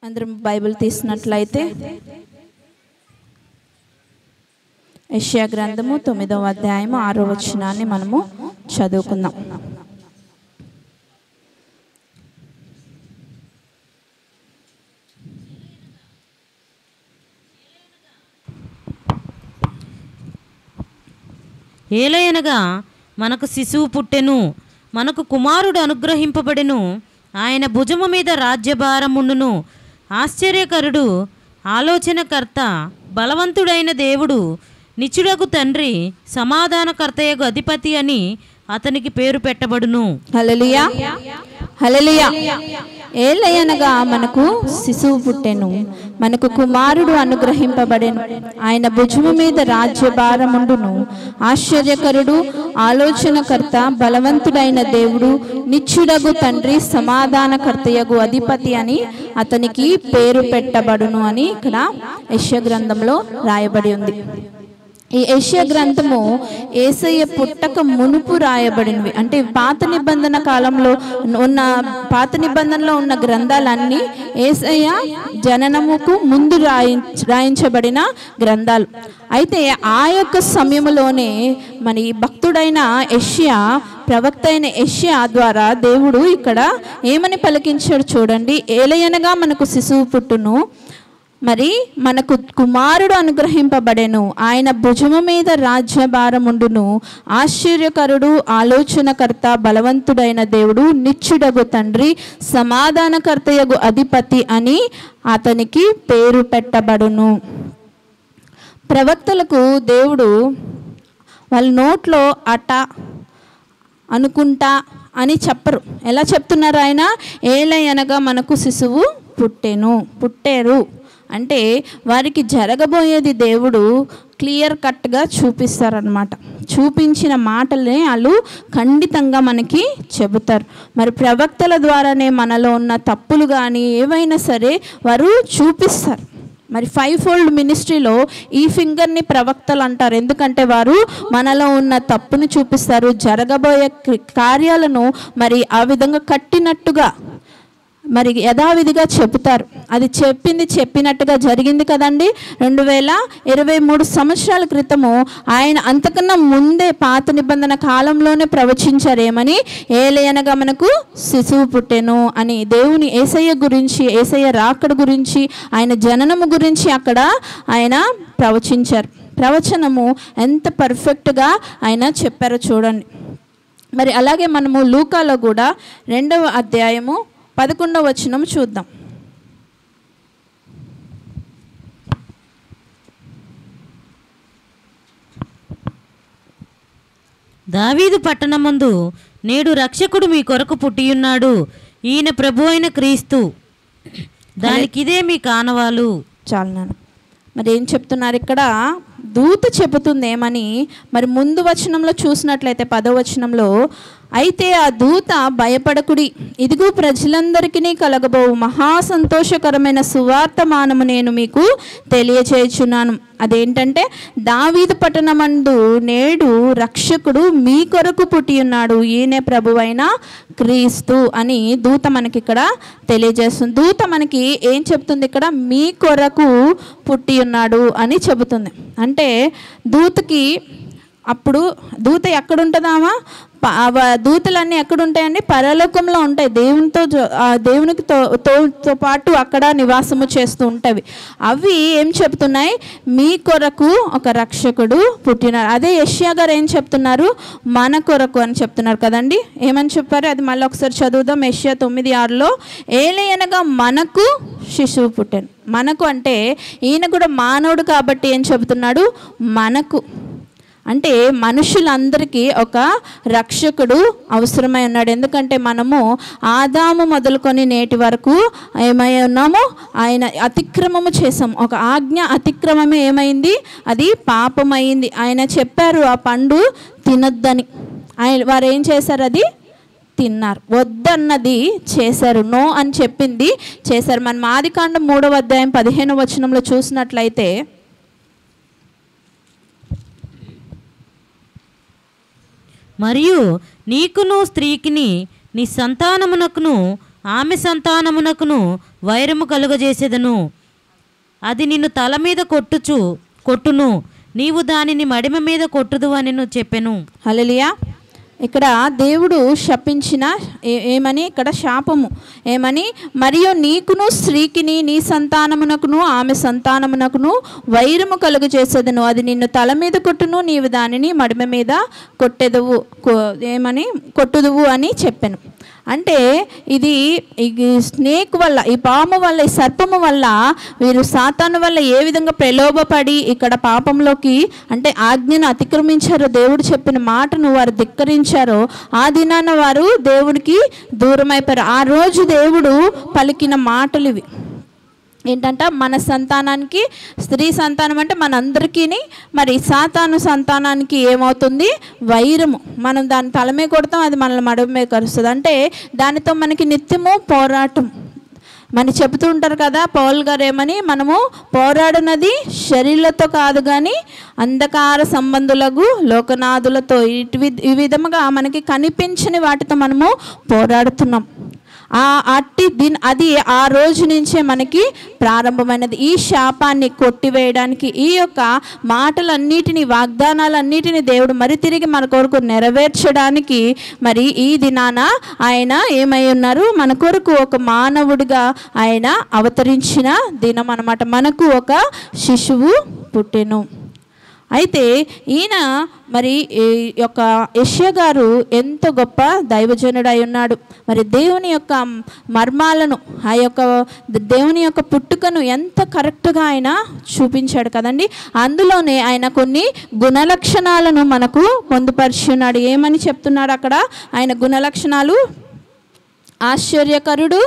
అందరం బైబిల్ తీసినట్లయితే యెషయా గ్రంథము తొమ్మిదవ అధ్యాయము ఆరో వచనాన్ని మనము చదువుకుందాం ఏలయనగా మనకు శిశువు పుట్టెను మనకు కుమారుడు అనుగ్రహింపబడెను ఆయన భుజము మీద రాజ్యభారముండును ఆశ్చర్యకరుడు ఆలోచనకర్త బలవంతుడైన దేవుడు నిచుడకు తండ్రి సమాధానకర్తయగు అధిపతి అని అతనికి పేరు పెట్టబడును హలలియా హలలియా ఏలయనగా మనకు శిశువు పుట్టెను మనకు కుమారుడు అనుగ్రహింపబడెను ఆయన భుజము మీద రాజ్యభారముండును ఆశ్చర్యకరుడు ఆలోచనకర్త బలవంతుడైన దేవుడు నిత్యుడగు తండ్రి సమాధానకర్తయగు అధిపతి అని అతనికి పేరు పెట్టబడును అని ఇక్కడ యశ గ్రంథంలో రాయబడి ఉంది ఈ ఏషియా గ్రంథము ఏసయ్య పుట్టక మునుపు రాయబడినవి అంటే పాత నిబంధన కాలంలో ఉన్న పాత నిబంధనలో ఉన్న గ్రంథాలన్నీ ఏసయ్య జననముకు ముందు రాయి రాయించబడిన గ్రంథాలు అయితే ఆ యొక్క సమయంలోనే మన ఈ భక్తుడైన యష్యా ప్రవక్త అయిన యష్యా ద్వారా దేవుడు ఇక్కడ ఏమని పలికించాడు చూడండి ఏలయనగా మనకు శిశువు పుట్టును మరి మనకు కుమారుడు అనుగ్రహింపబడెను ఆయన భుజము మీద రాజ్యభారముండును ఆశ్చర్యకరుడు ఆలోచనకర్త బలవంతుడైన దేవుడు నిత్యుడగు తండ్రి సమాధానకర్తయగు అధిపతి అని అతనికి పేరు పెట్టబడును ప్రవక్తలకు దేవుడు వాళ్ళ నోట్లో అట అనుకుంటా అని చెప్పరు ఎలా చెప్తున్నారు ఆయన ఏలయనగా మనకు శిశువు పుట్టెను పుట్టారు అంటే వారికి జరగబోయేది దేవుడు క్లియర్ కట్గా చూపిస్తారనమాట చూపించిన మాటలనే వాళ్ళు ఖండితంగా మనకి చెబుతారు మరి ప్రవక్తల ద్వారానే మనలో ఉన్న తప్పులు కానీ ఏవైనా సరే వారు చూపిస్తారు మరి ఫైవ్ ఫోల్డ్ మినిస్ట్రీలో ఈ ఫింగర్ని ప్రవక్తలు అంటారు ఎందుకంటే వారు మనలో ఉన్న తప్పుని చూపిస్తారు జరగబోయే క్రి- కార్యాలను మరి ఆ విధంగా కట్టినట్టుగా మరి యథావిధిగా చెబుతారు అది చెప్పింది చెప్పినట్టుగా జరిగింది కదండి రెండు వేల ఇరవై మూడు సంవత్సరాల క్రితము ఆయన అంతకన్నా ముందే పాత నిబంధన కాలంలోనే ప్రవచించారేమని ఏలయనగా మనకు శిశువు పుట్టెను అని దేవుని ఏసయ్య గురించి ఏసయ్య రాకడ గురించి ఆయన జననము గురించి అక్కడ ఆయన ప్రవచించారు ప్రవచనము ఎంత పర్ఫెక్ట్గా ఆయన చెప్పారో చూడండి మరి అలాగే మనము లూకాలో కూడా రెండవ అధ్యాయము పదకొండవ వచనం చూద్దాం దావీదు పట్టణమందు నేడు రక్షకుడు మీ కొరకు పుట్టియున్నాడు ఈయన ప్రభు అయిన క్రీస్తు దానికిదే మీ కానవాలు చాలు నాన్న మరి ఏం చెప్తున్నారు ఇక్కడ దూత చెబుతుంది ఏమని మరి ముందు వచనంలో చూసినట్లయితే పదో వచనంలో అయితే ఆ దూత భయపడకుడి ఇదిగో ప్రజలందరికీ కలగబోవు మహా సంతోషకరమైన సువార్తమానము నేను మీకు తెలియచేయుచున్నాను అదేంటంటే దావీదు పట్టణమందు నేడు రక్షకుడు మీ కొరకు పుట్టి ఉన్నాడు ఈయనే ప్రభువైన క్రీస్తు అని దూత మనకి ఇక్కడ తెలియజేస్తుంది దూత మనకి ఏం చెప్తుంది ఇక్కడ మీ కొరకు పుట్టి ఉన్నాడు అని చెబుతుంది అంటే దూతకి అప్పుడు దూత ఎక్కడుంటుందామా ప- అవ- దూతలన్నీ ఎక్కడుంటాయండి పరలోకంలో ఉంటాయి దేవునితో జో- ఆ దేవునికి తో తో- తో పాటు అక్కడ నివాసము చేస్తూ ఉంటాయి అవి ఏం చెప్తున్నాయి మీ కొరకు ఒక రక్షకుడు పుట్టినారు అదే యష్యా గారు ఏం చెప్తున్నారు మన కొరకు అని చెప్తున్నారు కదండి ఏమని చెప్పారు అది మళ్ళీ ఒకసారి చదువుదాం యష్యా తొమ్మిది ఆరులో ఏలయనగా మనకు శిశువు పుట్టాను మనకు అంటే ఈయన కూడా మానవుడు కాబట్టి ఏం చెబుతున్నాడు మనకు అంటే మనుషులందరికీ ఒక రక్షకుడు అవసరమై ఉన్నాడు ఎందుకంటే మనము ఆదాము మొదలుకొని నేటి వరకు ఏమై ఉన్నాము ఆయన అతిక్రమము చేసాం ఒక ఆజ్ఞ అతిక్రమమే ఏమైంది అది పాపమైంది ఆయన చెప్పారు ఆ పండు తినొద్దని ఆయన వారు ఏం చేశారు అది తిన్నారు వద్దన్నది చేశారు నో అని చెప్పింది చేశారు మనం ఆదికాండం మూడవ అధ్యాయం పదిహేను వచనంలో చూసినట్లయితే మరియు నీకును స్త్రీకిని నీ సంతానమునకును ఆమె సంతానమునకును వైరము కలుగజేసేదను అది నిన్ను తల మీద కొట్టుచు కొట్టును నీవు దానిని మడిమ మీద కొట్టుదు అని చెప్పెను హల్లెలూయా ఇక్కడ దేవుడు శపించిన ఏ- ఏమని ఇక్కడ శాపము ఏమని మరియు నీకును స్త్రీకిని నీ సంతానమునకును ఆమె సంతానమునకును వైరము కలుగు చేసేదను అది నిన్ను తల మీద కొట్టును నీవు దానిని మడిమ మీద కొట్టెదవు కొ- ఏమని కొట్టుదువు అని చెప్పాను అంటే ఇది ఈ స్నేక్ వల్ల ఈ పాము వల్ల ఈ సర్పము వల్ల వీరు సాతాను వల్ల ఏ విధంగా ప్రలోభపడి ఇక్కడ పాపంలోకి అంటే ఆజ్ఞను అతిక్రమించారో దేవుడు చెప్పిన మాటను వారు ధిక్కరించారో ఆ దినాన వారు దేవుడికి దూరం అయిపోయారు ఆ రోజు దేవుడు పలికిన మాటలు ఇవి ఏంటంట మన సంతానానికి స్త్రీ సంతానం అంటే మనందరికీ మరి సాతాను సంతానానికి ఏమవుతుంది వైరము మనం దాని తలమే కొడతాం అది మనల్ని మడమే కరుస్తుంది అంటే దానితో మనకి నిత్యము పోరాటం మన చెబుతూ ఉంటారు కదా పౌల్ గారు ఏమని మనము పోరాడినది శరీరాలతో కాదు కానీ అంధకార సంబంధులకు లోకనాథులతో ఇటు వి- ఈ విధముగా మనకి కనిపించని వాటితో మనము పోరాడుతున్నాం ఆ అట్టి దీని అది ఆ రోజు నుంచే మనకి ప్రారంభమైనది ఈ శాపాన్ని కొట్టివేయడానికి ఈ యొక్క మాటలన్నిటిని వాగ్దానాలన్నిటిని దేవుడు మరి తిరిగి మన కొరకు నెరవేర్చడానికి మరి ఈ దినాన ఆయన ఏమై ఉన్నారు మన కొరకు ఒక మానవుడిగా ఆయన అవతరించిన దినం అన్నమాట మనకు ఒక శిశువు పుట్టెను అయితే ఈయన మరి ఈ యొక్క యష్య గారు ఎంతో గొప్ప దైవజనుడు అయి ఉన్నాడు మరి దేవుని యొక్క మర్మాలను ఆ యొక్క దేవుని యొక్క పుట్టుకను ఎంత కరెక్ట్గా ఆయన చూపించాడు కదండి అందులోనే ఆయన కొన్ని గుణలక్షణాలను మనకు పొందుపరిచి ఉన్నాడు ఏమని చెప్తున్నాడు అక్కడ ఆయన గుణలక్షణాలు ఆశ్చర్యకరుడు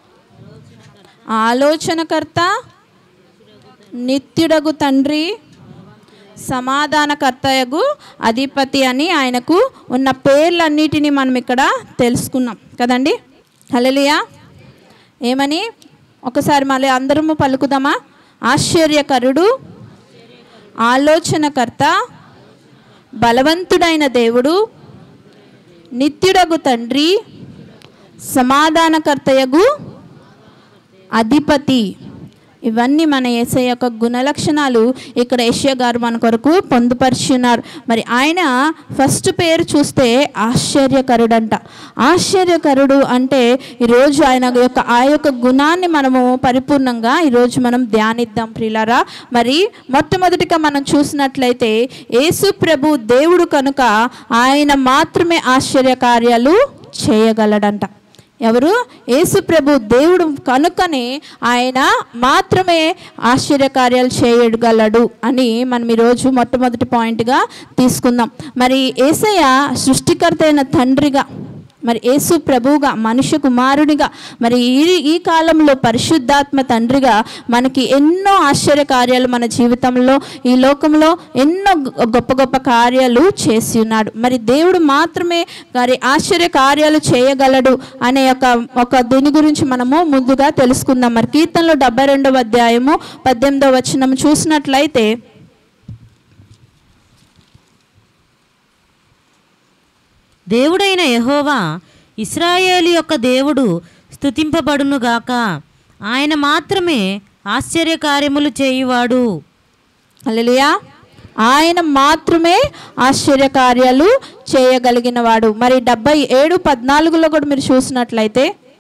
ఆలోచనకర్త నిత్యుడగు తండ్రి సమాధానకర్తయగు అధిపతి అని ఆయనకు ఉన్న పేర్లన్నిటినీ మనం ఇక్కడ తెలుసుకున్నాం కదండి హల్లెలూయా ఏమని ఒకసారి మళ్ళీ అందరము పలుకుదామా ఆశ్చర్యకరుడు ఆలోచనకర్త బలవంతుడైన దేవుడు నిత్యుడగు తండ్రి సమాధానకర్తయగు అధిపతి ఇవన్నీ మన ఏసై యొక్క గుణలక్షణాలు ఇక్కడ ఏషియా గారు మన కొరకు పొందుపరిచి ఉన్నారు మరి ఆయన ఫస్ట్ పేరు చూస్తే ఆశ్చర్యకరుడంట ఆశ్చర్యకరుడు అంటే ఈరోజు ఆయన యొక్క ఆ యొక్క గుణాన్ని మనము పరిపూర్ణంగా ఈరోజు మనం ధ్యానిద్దాం ప్రియులారా మరి మొట్టమొదటిగా మనం చూసినట్లయితే యేసు ప్రభు దేవుడు కనుక ఆయన మాత్రమే ఆశ్చర్య కార్యాలు చేయగలడంట ఎవరు యేసు ప్రభు దేవుడు కనుకనే ఆయన మాత్రమే ఆశ్చర్యకార్యాలు చేయగలడు అని మనం ఈరోజు మొట్టమొదటి పాయింట్గా తీసుకుందాం మరి ఏసయ్య సృష్టికర్త అయిన తండ్రిగా మరి యేసు ప్రభువుగా మనుష్య కుమారునిగా మరి ఈ ఈ కాలంలో పరిశుద్ధాత్మ తండ్రిగా మనకి ఎన్నో ఆశ్చర్య కార్యాలు మన జీవితంలో ఈ లోకంలో ఎన్నో గొ- గొప్ప గొప్ప కార్యాలు చేసి ఉన్నాడు మరి దేవుడు మాత్రమే మరి ఆశ్చర్య కార్యాలు చేయగలడు అనే ఒక ఒక దీని గురించి మనము ముందుగా తెలుసుకుందాం మరి కీర్తనలో డెబ్బై రెండవ అధ్యాయము పద్దెనిమిదవ వచనం చూసినట్లయితే దేవుడైన యెహోవా ఇస్రాయేలు యొక్క దేవుడు స్తుతింపబడునుగాక ఆయన మాత్రమే ఆశ్చర్యకార్యములు చేయువాడు హల్లెలూయా ఆయన మాత్రమే ఆశ్చర్య కార్యాలు చేయగలిగిన వాడు మరి డెబ్బై ఏడు పద్నాలుగులో కూడా మీరు చూసినట్లయితే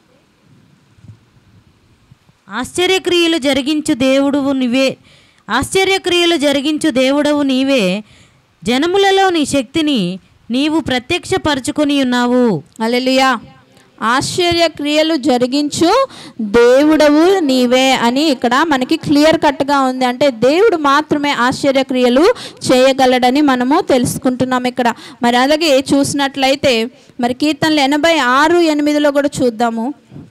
ఆశ్చర్యక్రియలు జరిగించు దేవుడువు నీవే ఆశ్చర్యక్రియలు జరిగించు దేవుడవు నీవే జనములలో నీ శక్తిని నీవు ప్రత్యక్షపరచుకొని ఉన్నావు హల్లెలూయా ఆశ్చర్య క్రియలు జరిగించు దేవుడవు నీవే అని ఇక్కడ మనకి క్లియర్ కట్గా ఉంది అంటే దేవుడు మాత్రమే ఆశ్చర్య క్రియలు చేయగలడని మనము తెలుసుకుంటున్నాం ఇక్కడ మరి అలాగే చూసినట్లయితే మరి కీర్తనలు ఎనభై ఆరు ఎనిమిదిలో కూడా చూద్దాము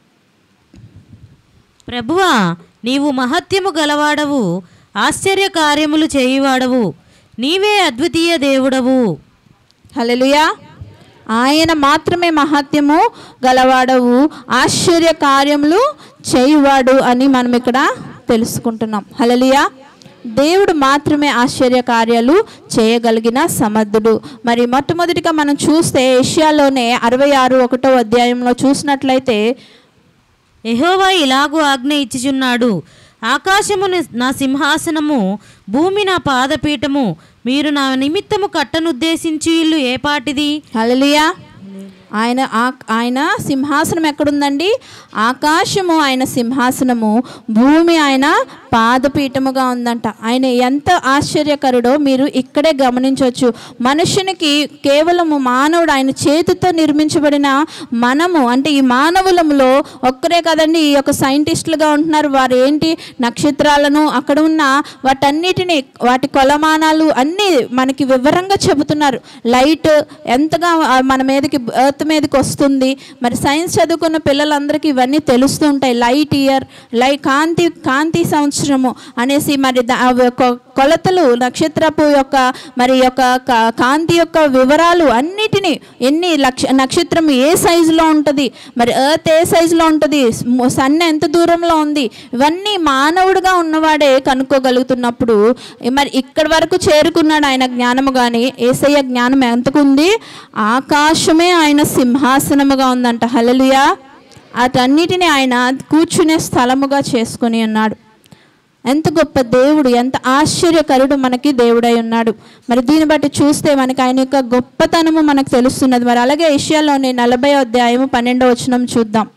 ప్రభువా నీవు మహత్యము గలవాడవు ఆశ్చర్య కార్యములు చేయువాడవు నీవే అద్వితీయ దేవుడవు హల్లెలూయా ఆయన మాత్రమే మహత్యము గలవాడవు ఆశ్చర్య కార్యములు చేయువాడు అని మనం ఇక్కడ తెలుసుకుంటున్నాం హల్లెలూయా దేవుడు మాత్రమే ఆశ్చర్య కార్యాలు చేయగలిగిన సమర్థుడు మరి మొట్టమొదటిగా మనం చూస్తే ఏషియాలోనే అరవై ఆరు ఒకటో అధ్యాయంలో చూసినట్లయితే యెహోవా ఇలాగు ఆజ్ఞ ఇచ్చిచున్నాడు ఆకాశము ని- నా సింహాసనము భూమి నా పాదపీఠము మీరు నా నిమిత్తము కట్టనుద్దేశించి ఇల్లు ఏ పాటిది హల్లెలూయా ఆయన ఆ- ఆయన సింహాసనం ఎక్కడుందండి ఆకాశము ఆయన సింహాసనము భూమి ఆయన పాదపీఠముగా ఉందంట ఆయన ఎంత ఆశ్చర్యకరుడో మీరు ఇక్కడే గమనించవచ్చు మనుషునికి కేవలము మానవుడు ఆయన చేతితో నిర్మించబడిన మనము అంటే ఈ మానవులములో ఒక్కరే కదండి ఈ యొక్క సైంటిస్టులుగా ఉంటున్నారు వారు ఏంటి నక్షత్రాలను అక్కడ ఉన్న వాటన్నిటిని వాటి కొలమానాలు అన్నీ మనకి వివరంగా చెబుతున్నారు లైట్ ఎంతగా ఆ, మన మీదకి ఎర్త్ మీదకి వస్తుంది మరి సైన్స్ చదువుకున్న పిల్లలందరికీ ఇవన్నీ తెలుస్తూ ఉంటాయి లైట్ ఇయర్ లై కాంతి కాంతి సంవత్సరము అనేసి మరి దా- అవి కొ- కొలతలు నక్షత్రపు యొక్క మరి యొక్క కా- కాంతి యొక్క వివరాలు అన్నిటినీ ఎన్ని లక్ష నక్షత్రం ఏ సైజులో ఉంటుంది మరి ఎర్త్ ఏ సైజులో ఉంటుంది సన్ ఎంత దూరంలో ఉంది ఇవన్నీ మానవుడిగా ఉన్నవాడే కనుక్కోగలుగుతున్నప్పుడు మరి ఇక్కడి వరకు చేరుకున్నాడు ఆయన జ్ఞానము కానీ ఏసయ్య జ్ఞానం ఎంతకు ఉంది ఆకాశమే ఆయన సింహాసనముగా ఉందంట హలలుయా అటన్నిటిని ఆయన కూర్చునే స్థలముగా చేసుకొని ఉన్నాడు ఎంత గొప్ప దేవుడు ఎంత ఆశ్చర్యకరుడు మనకి దేవుడై ఉన్నాడు మరి దీన్ని బట్టి చూస్తే మనకి ఆయన యొక్క గొప్పతనము మనకు తెలుస్తున్నది మరి అలాగే ఏషియాలోని నలభై అధ్యాయము పన్నెండవ వచనం చూద్దాం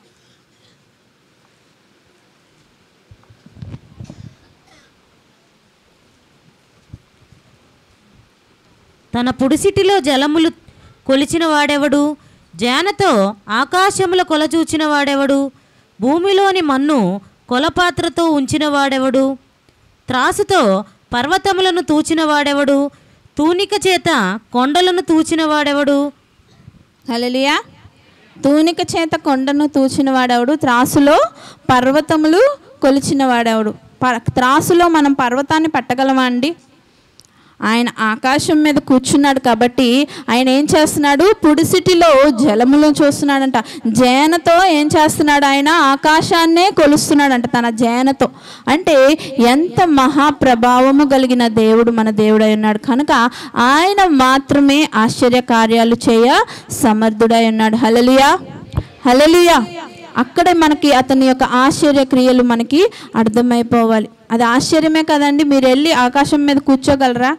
తన పుడిసిటిలో జలములు కొలిచిన వాడెవడు జానతో ఆకాశముల కొలచూచిన వాడెవడు భూమిలోని మన్ను కొలపాత్రతో ఉంచిన వాడెవడు త్రాసుతో పర్వతములను తూచిన వాడెవడు తూనిక చేత కొండలను తూచిన వాడెవడు హలలియా తూనిక చేత కొండను తూచిన వాడెవడు త్రాసులో పర్వతములు కొలిచిన వాడెవడు ప- త్రాసులో మనం పర్వతాన్ని పట్టగలమా అండి ఆయన ఆకాశం మీద కూర్చున్నాడు కాబట్టి ఆయన ఏం చేస్తున్నాడు పుడిసిటిలో జలములు చూస్తున్నాడంట జేనతో ఏం చేస్తున్నాడు ఆయన ఆకాశాన్నే కొలుస్తున్నాడంట తన జేనతో అంటే ఎంత మహాప్రభావము కలిగిన దేవుడు మన దేవుడై ఉన్నాడు కనుక ఆయన మాత్రమే ఆశ్చర్య కార్యాలు చేయ సమర్థుడై ఉన్నాడు హలలియా హలలియా అక్కడే మనకి అతని యొక్క ఆశ్చర్య క్రియలు మనకి అర్థమైపోవాలి అది ఆశ్చర్యమే కదండి మీరు వెళ్ళి ఆకాశం మీద కూర్చోగలరా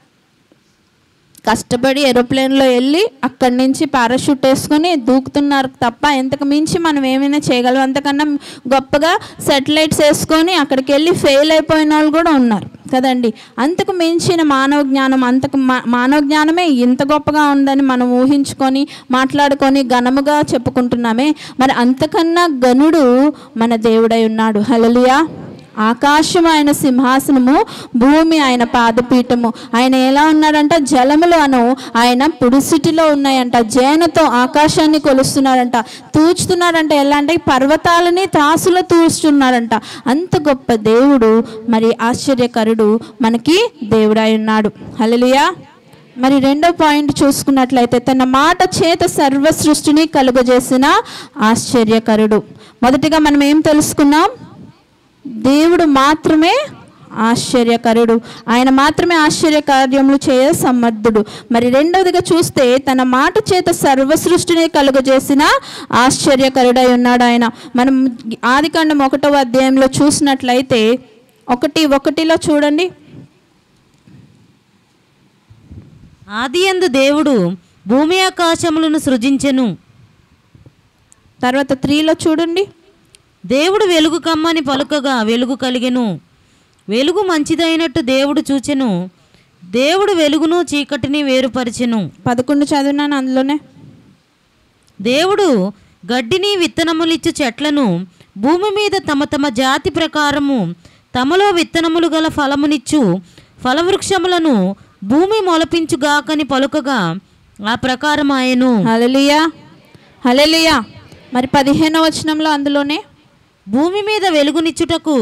కష్టపడి ఏరోప్లేన్లో వెళ్ళి అక్కడి నుంచి పారాషూట్ వేసుకొని దూకుతున్నారు తప్ప ఇంతకు మించి మనం ఏమైనా చేయగలం అంతకన్నా గొప్పగా సెటిలైట్స్ వేసుకొని అక్కడికి వెళ్ళి ఫెయిల్ అయిపోయిన వాళ్ళు కూడా ఉన్నారు కదండి అంతకు మించిన మానవ జ్ఞానం అంతకు మా- మానవ జ్ఞానమే ఇంత గొప్పగా ఉందని మనం ఊహించుకొని మాట్లాడుకొని ఘనముగా చెప్పుకుంటున్నామే మరి అంతకన్నా గనుడు మన దేవుడై ఉన్నాడు హలలుయా ఆకాశం ఆయన సింహాసనము భూమి ఆయన పాదపీఠము ఆయన ఎలా ఉన్నాడంట జలములు అను ఆయన పుడిసిటిలో ఉన్నాయంట జేనతో ఆకాశాన్ని కొలుస్తున్నాడంట తూచుతున్నాడంట ఎలా అంటే పర్వతాలని త్రాసులో తూస్తున్నాడంట అంత గొప్ప దేవుడు మరి ఆశ్చర్యకరుడు మనకి దేవుడై ఉన్నాడు హల్లెలూయా మరి రెండో పాయింట్ చూసుకున్నట్లయితే తన మాట చేత సర్వ సృష్టిని కలుగజేసిన ఆశ్చర్యకరుడు మొదటిగా మనం ఏం తెలుసుకున్నాం దేవుడు మాత్రమే ఆశ్చర్యకరుడు ఆయన మాత్రమే ఆశ్చర్య కార్యములు చేయ సమర్థుడు మరి రెండవదిగా చూస్తే తన మాట చేత సర్వ సృష్టిని కలుగజేసిన ఆశ్చర్యకరుడై ఉన్నాడు ఆయన మనం ఆదికాండం ఒకటవ అధ్యాయంలో చూసినట్లయితే ఒకటి ఒకటిలో చూడండి ఆదియందు దేవుడు భూమి ఆకాశములను సృజించెను తర్వాత త్రీలో చూడండి దేవుడు వెలుగు కమ్మని పలుకగా వెలుగు కలిగెను వెలుగు మంచిదైనట్టు దేవుడు చూచెను దేవుడు వెలుగును చీకటిని వేరుపరిచెను పదకొండు చదివినాను అందులోనే దేవుడు గడ్డిని విత్తనములిచ్చు చెట్లను భూమి మీద తమ తమ జాతి ప్రకారము తమలో విత్తనములు గల ఫలమునిచ్చు ఫలవృక్షములను భూమి మొలపించుగాకని పలుకగా ఆ ప్రకారం ఆయను హలలియా హలలియా మరి పదిహేనవ వచనంలో అందులోనే భూమి మీద వెలుగునిచ్చుటకు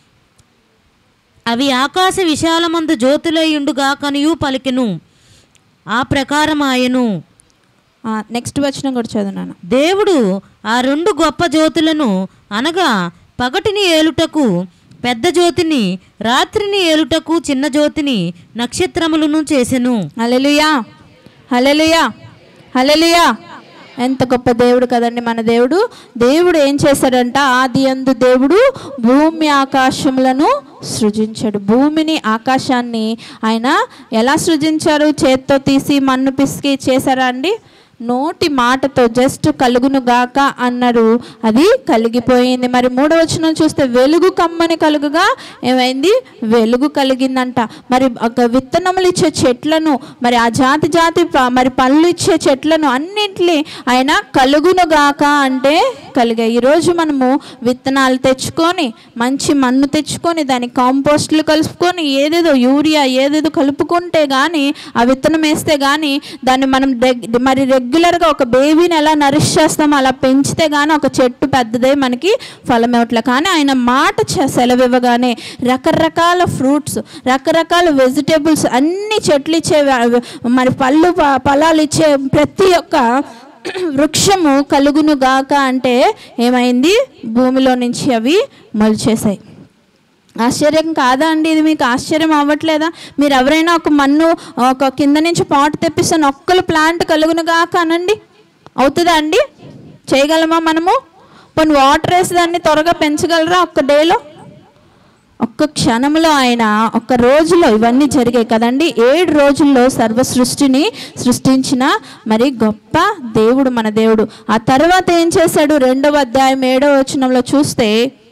అవి ఆకాశ విశాలమందు జ్యోతులయుండుగాకనియు పలికెను ఆ ప్రకారం ఆయను నెక్స్ట్ వచనం కూడా చదివినాను దేవుడు ఆ రెండు గొప్ప జ్యోతులను అనగా పగటిని ఏలుటకు పెద్ద జ్యోతిని రాత్రిని ఏలుటకు చిన్న జ్యోతిని నక్షత్రములను చేసెను హలలుయా హలలుయా హలలుయా ఎంత గొప్ప దేవుడు కదండి మన దేవుడు దేవుడు ఏం చేశాడంట ఆది అందు దేవుడు భూమి ఆకాశములను సృజించాడు భూమిని ఆకాశాన్ని ఆయన ఎలా సృజించారు చేత్తో తీసి మన్ను పిసికి చేశారా అండి నోటి మాటతో జస్ట్ కలుగును గాక అన్నారు అది కలిగిపోయింది మరి మూడవ వచనం చూస్తే వెలుగు కమ్మని కలుగుగా ఏమైంది వెలుగు కలిగిందంట మరి ఒక విత్తనములు ఇచ్చే చెట్లను మరి ఆ జాతి జాతి ప- మరి పళ్ళు ఇచ్చే చెట్లను అన్నింటినీ ఆయన కలుగును గాక అంటే కలిగాయి ఈరోజు మనము విత్తనాలు తెచ్చుకొని మంచి మన్ను తెచ్చుకొని దాని కాంపోస్ట్లు కలుపుకొని ఏదేదో యూరియా ఏదేదో కలుపుకుంటే కానీ ఆ విత్తనం వేస్తే కానీ దాన్ని మనం రెగ్ మరి రెగ్యులర్గా ఒక బేబీని ఎలా నరిష్ చేస్తామో అలా పెంచితే కానీ ఒక చెట్టు పెద్దదే మనకి ఫలం ఇవ్వట్లే కానీ ఆయన మాట చ- సెలవివ్వగానే రకరకాల ఫ్రూట్స్ రకరకాల వెజిటేబుల్స్ అన్ని చెట్లు ఇచ్చే వ- మరి పళ్ళు ప- ఫలాలు ఇచ్చే ప్రతి ఒక్క వృక్షము కలుగును గాక అంటే ఏమైంది భూమిలో నుంచి అవి మొలిచేసాయి ఆశ్చర్యం కాదా అండి ఇది మీకు ఆశ్చర్యం అవ్వట్లేదా మీరు ఎవరైనా ఒక మన్ను ఒక కింద నుంచి పాట్ తెప్పిస్తాను ఒక్కలు ప్లాంట్ కలుగునుగా కానండి అవుతుందా అండి చేయగలమా మనము కొన్ని వాటర్ వేసి దాన్ని త్వరగా పెంచగలరా ఒక్క డేలో ఒక్క క్షణంలో ఆయన ఒక్క రోజులో ఇవన్నీ జరిగాయి కదండి ఏడు రోజుల్లో సర్వ సృష్టిని సృష్టించిన మరి గొప్ప దేవుడు మన దేవుడు ఆ తర్వాత ఏం చేశాడు రెండవ అధ్యాయం ఏడవ వచనంలో చూస్తే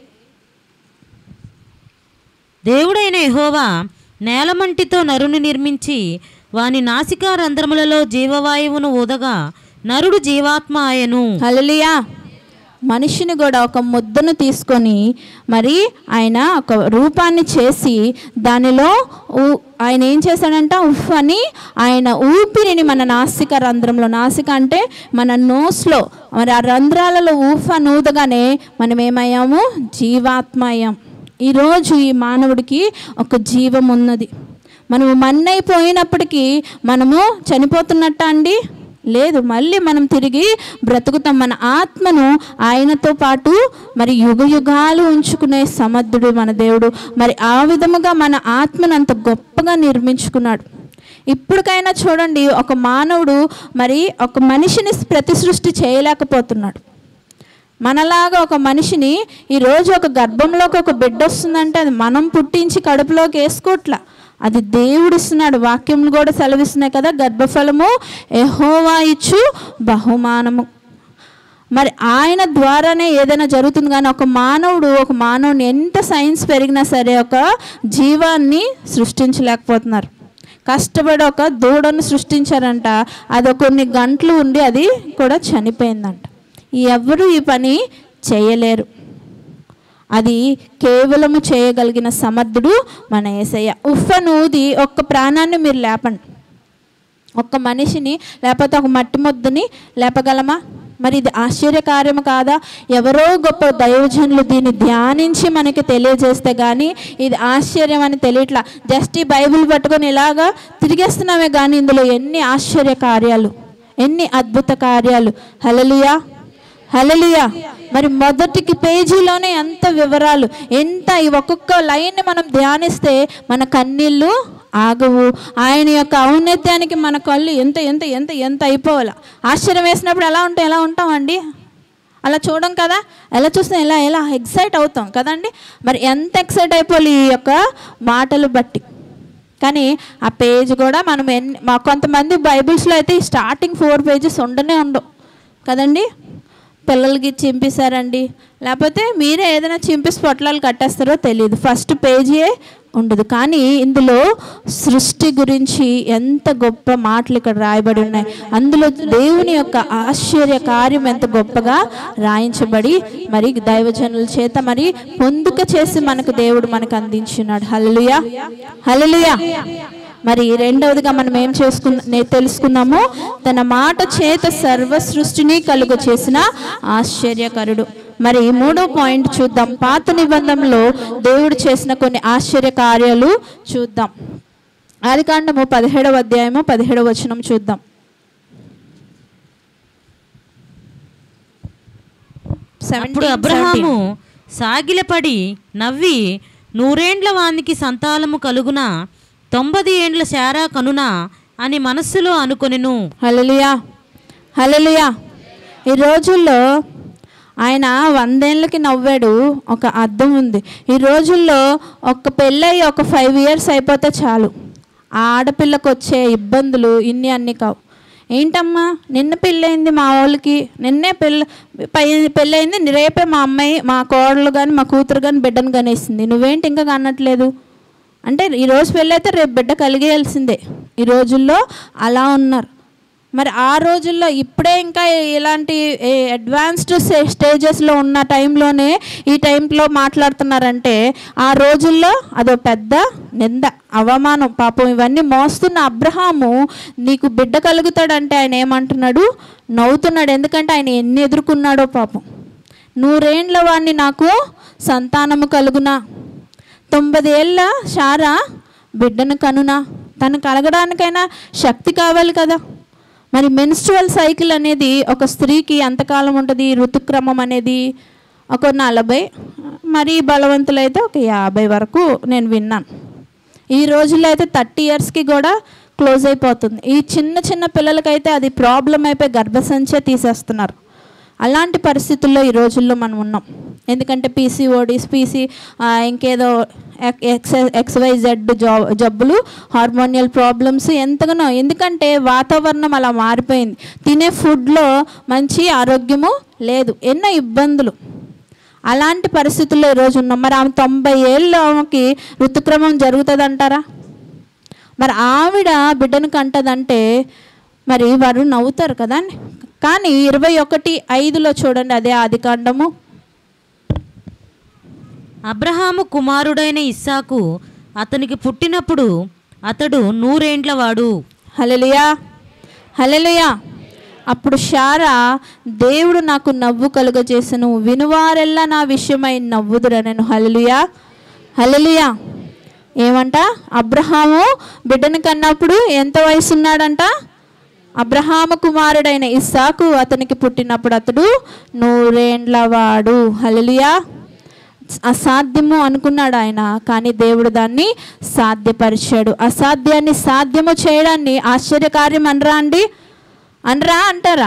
దేవుడైన యెహోవా నేలమంటితో నరుని నిర్మించి వాని నాసికా రంధ్రములలో జీవవాయువును ఊదగా నరుడు జీవాత్మ ఆయను హల్లెలూయా మనిషిని కూడా ఒక ముద్దను తీసుకొని మరి ఆయన ఒక రూపాన్ని చేసి దానిలో ఊ- ఆయన ఏం చేశాడంట ఉఫ్ అని ఆయన ఊపిరిని మన నాసిక రంధ్రంలో నాసిక అంటే మన నోస్లో మరి ఆ రంధ్రాలలో ఊఫ నూదగానే మనం ఏమయ్యాము జీవాత్మ అయ్యాం ఈరోజు ఈ మానవుడికి ఒక జీవం ఉన్నది మనము మన్నైపోయినప్పటికీ మనము చనిపోతున్నట్ట అండి లేదు మళ్ళీ మనం తిరిగి బ్రతుకుతాం మన ఆత్మను ఆయనతో పాటు మరి యుగ యుగాలు ఉంచుకునే సమర్థుడు మన దేవుడు మరి ఆ విధముగా మన ఆత్మను అంత గొప్పగా నిర్మించుకున్నాడు ఇప్పటికైనా చూడండి ఒక మానవుడు మరి ఒక మనిషిని ప్రతి సృష్టి చేయలేకపోతున్నాడు మనలాగా ఒక మనిషిని ఈరోజు ఒక గర్భంలోకి ఒక బిడ్డ వస్తుందంటే అది మనం పుట్టించి కడుపులోకి వేసుకోవట్లా అది దేవుడు ఇస్తున్నాడు వాక్యములు కూడా సెలవిస్తున్నాయి కదా గర్భఫలము ఎహోవా ఇచ్చు బహుమానము మరి ఆయన ద్వారానే ఏదైనా జరుగుతుంది కానీ ఒక మానవుడు ఒక మానవుని ఎంత సైన్స్ పెరిగినా సరే ఒక జీవాన్ని సృష్టించలేకపోతున్నారు కష్టపడి ఒక దూడను సృష్టించారంట అది కొన్ని గంటలు ఉండి అది కూడా చనిపోయిందంట ఎవరు ఈ పని చేయలేరు అది కేవలము చేయగలిగిన సమర్థుడు మన ఏసయ్య ఉఫ్ఫనూది ఒక్క ప్రాణాన్ని మీరు లేపండి ఒక్క మనిషిని లేకపోతే ఒక మట్టి ముద్దని లేపగలమా మరి ఇది ఆశ్చర్యకార్యము కాదా ఎవరో గొప్ప దైవజనులు దీన్ని ధ్యానించి మనకి తెలియజేస్తే కానీ ఇది ఆశ్చర్యం అని తెలియట్లా జస్ట్ ఈ బైబిల్ పట్టుకొని ఇలాగా తిరిగేస్తున్నామే కానీ ఇందులో ఎన్ని ఆశ్చర్య కార్యాలు ఎన్ని అద్భుత కార్యాలు హలలుయా హలలుయా మరి మొదటికి పేజీలోనే ఎంత వివరాలు ఎంత ఈ ఒక్కొక్క లైన్ని మనం ధ్యానిస్తే మన కన్నీళ్ళు ఆగవు ఆయన యొక్క ఔన్నత్యానికి మన కళ్ళు ఎంత ఎంత ఎంత ఎంత అయిపోవాలి ఆశ్చర్యం వేసినప్పుడు ఎలా ఉంటాం ఎలా ఉంటామండి అలా చూడం కదా ఎలా చూస్తాం ఎలా ఎలా ఎక్సైట్ అవుతాం కదండి మరి ఎంత ఎక్సైట్ అయిపోవాలి ఈ యొక్క మాటలు బట్టి కానీ ఆ పేజ్ కూడా మనం ఎన్ని మా కొంతమంది బైబిల్స్లో అయితే ఈ స్టార్టింగ్ ఫోర్ పేజెస్ ఉండనే ఉండవు కదండి పిల్లలకి చింపేశారండి లేకపోతే మీరే ఏదైనా చింపేసి పొట్లాలు కట్టేస్తారో తెలియదు ఫస్ట్ పేజీయే ఉండదు కానీ ఇందులో సృష్టి గురించి ఎంత గొప్ప మాటలు ఇక్కడ రాయబడి ఉన్నాయి అందులో దేవుని యొక్క ఆశ్చర్య కార్యం ఎంత గొప్పగా రాయించబడి మరి దైవజనుల చేత మరి పొందుక చేసి మనకు దేవుడు మనకు అందించున్నాడు హల్లెలూయా హల్లెలూయా మరి రెండవదిగా మనం ఏం చేసుకున్న నే- తెలుసుకున్నాము తన మాట చేత సర్వ సృష్టిని కలుగ చేసిన ఆశ్చర్యకరుడు మరి మూడో పాయింట్ చూద్దాం పాత నిబంధనలో దేవుడు చేసిన కొన్ని ఆశ్చర్య కార్యాలు చూద్దాం ఆదికాండము పదిహేడవ అధ్యాయము పదిహేడవ వచనం చూద్దాం అప్పుడు 17, అబ్రహాము సాగిలపడి నవ్వి నూరేండ్ల వానికి సంతానము కలుగున తొంభది ఏండ్ల శారా కనున అని మనస్సులో అనుకొనెను హల్లెలూయా హల్లెలూయా ఈ రోజుల్లో ఆయన వందేళ్ళకి నవ్వాడు ఒక అర్థం ఉంది ఈ రోజుల్లో ఒక పెళ్ళయి ఒక ఫైవ్ ఇయర్స్ అయిపోతే చాలు ఆ ఆడపిల్లకు వచ్చే ఇబ్బందులు ఇన్ని అన్ని కావు ఏంటమ్మా నిన్న పెళ్ళయింది మా వాళ్ళకి నిన్నే పెళ్ళి పై పెళ్ళయింది రేపే మా అమ్మాయి మా కోడలు కానీ మా కూతురు కానీ బిడ్డను కనేసింది నువ్వేంటి ఇంకా కనట్లేదు అంటే ఈరోజు పెళ్ళైతే రేపు బిడ్డ కలిగేయాల్సిందే ఈ రోజుల్లో అలా ఉన్నారు మరి ఆ రోజుల్లో ఇప్పుడే ఇంకా ఇలాంటి అడ్వాన్స్డ్ స్టేజెస్లో ఉన్న టైంలోనే ఈ టైంలో మాట్లాడుతున్నారంటే ఆ రోజుల్లో అదో పెద్ద నింద అవమానం పాపం ఇవన్నీ మోస్తున్న అబ్రహాము నీకు బిడ్డ కలుగుతాడంటే ఆయన ఏమంటున్నాడు నవ్వుతున్నాడు ఎందుకంటే ఆయన ఎన్ని ఎదుర్కొన్నాడో పాపం నూరేండ్ల వాడిని నాకు సంతానము కలుగునా తొంభై ఏళ్ళ శారా బిడ్డను కనునా తను కలగడానికైనా శక్తి కావాలి కదా మరి మెన్స్ట్రువల్ సైకిల్ అనేది ఒక స్త్రీకి ఎంతకాలం ఉంటుంది ఋతుక్రమం అనేది ఒక నలభై మరీ బలవంతులైతే ఒక యాభై వరకు నేను విన్నాను ఈ రోజుల్లో అయితే థర్టీ ఇయర్స్కి కూడా క్లోజ్ అయిపోతుంది ఈ చిన్న చిన్న పిల్లలకైతే అది ప్రాబ్లం అయిపోయి గర్భసంచే తీసేస్తున్నారు అలాంటి పరిస్థితుల్లో ఈ రోజుల్లో మనం ఉన్నాం ఎందుకంటే పీసీఓడిస్ పీసీ ఇంకేదో ఎక్స్ ఎక్స్వైజెడ్ జా జబ్బులు హార్మోనియల్ ప్రాబ్లమ్స్ ఎంతగానో ఎందుకంటే వాతావరణం అలా మారిపోయింది తినే ఫుడ్లో మంచి ఆరోగ్యము లేదు ఎన్నో ఇబ్బందులు అలాంటి పరిస్థితుల్లో ఈరోజు ఉన్నాం మరి ఆమె తొంభై ఏళ్ళు ఆమెకి ఋతుక్రమం జరుగుతుంది అంటారా మరి ఆవిడ బిడ్డను కంటదంటే మరి వారు నవ్వుతారు కదా కానీ ఇరవై ఒకటి ఐదులో చూడండి అదే ఆదికాండము అబ్రహాము కుమారుడైన ఇస్సాకు అతనికి పుట్టినప్పుడు అతడు నూరేండ్లవాడు హలెలుయా హలెలుయా అప్పుడు షారా దేవుడు నాకు నవ్వు కలుగజేసను వినువారెల్లా నా విషయమై నవ్వుదురా నేను హలెలుయా హలెలుయా ఏమంట అబ్రహాము బిడ్డను కన్నప్పుడు ఎంత వయసు ఉన్నాడంట అబ్రహాము కుమారుడైన ఇస్సాకు అతనికి పుట్టినప్పుడు అతడు నూరేండ్లవాడు హలెలుయా అసాధ్యము అనుకున్నాడు ఆయన కానీ దేవుడు దాన్ని సాధ్యపరిచాడు అసాధ్యాన్ని సాధ్యము చేయడాన్ని ఆశ్చర్యకార్యం అనరా అండి అనరా అంటారా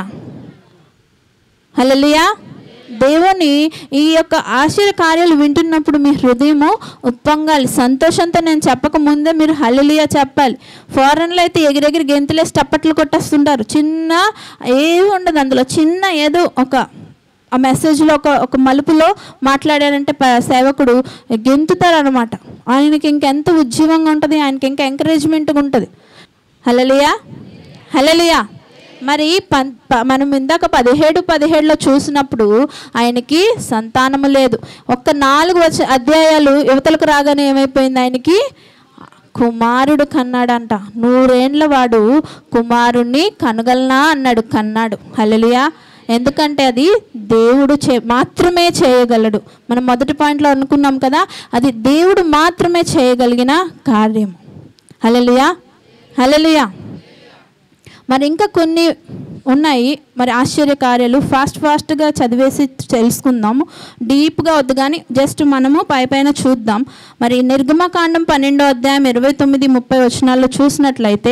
హలలియా దేవుని ఈ యొక్క ఆశ్చర్య కార్యాలు వింటున్నప్పుడు మీ హృదయము ఉప్పొంగాలి సంతోషంతో నేను చెప్పక ముందే మీరు హలలియా చెప్పాలి ఫారెన్లో అయితే ఎగిరెగిరి గెంతులేసి టప్పట్లు కొట్టేస్తుంటారు చిన్న ఏమి ఉండదు అందులో చిన్న ఏదో ఒక ఆ మెసేజ్లో ఒక ఒక మలుపులో మాట్లాడారంటే ప- సేవకుడు గెంతుతారు అనమాట ఆయనకి ఇంకెంత ఉజ్జీవంగా ఉంటుంది ఆయనకి ఇంకా ఎంకరేజ్మెంట్గా ఉంటుంది హలలియా హలలియా మరి పం ప- మనం ఇందాక పదిహేడు పదిహేడులో చూసినప్పుడు ఆయనకి సంతానము లేదు ఒక్క నాలుగు వచ్చ అధ్యాయాలు యువతలకు రాగానే ఏమైపోయింది ఆయనకి కుమారుడు కన్నాడంట నూరేండ్ల వాడు కుమారుణ్ణి కనగలనా అన్నాడు కన్నాడు హలలియా ఎందుకంటే అది దేవుడు చే మాత్రమే చేయగలడు మనం మొదటి పాయింట్లో అనుకున్నాం కదా అది దేవుడు మాత్రమే చేయగలిగిన కార్యం హలలియా హలలియా మరి ఇంకా కొన్ని ఉన్నాయి మరి ఆశ్చర్య కార్యాలు ఫాస్ట్ ఫాస్ట్గా చదివేసి తెలుసుకుందాము డీప్గా వద్దు కానీ జస్ట్ మనము పై పైన చూద్దాం మరి నిర్గమకాండం పన్నెండో అధ్యాయం ఇరవై తొమ్మిది ముప్పై వచనాల్లో చూసినట్లయితే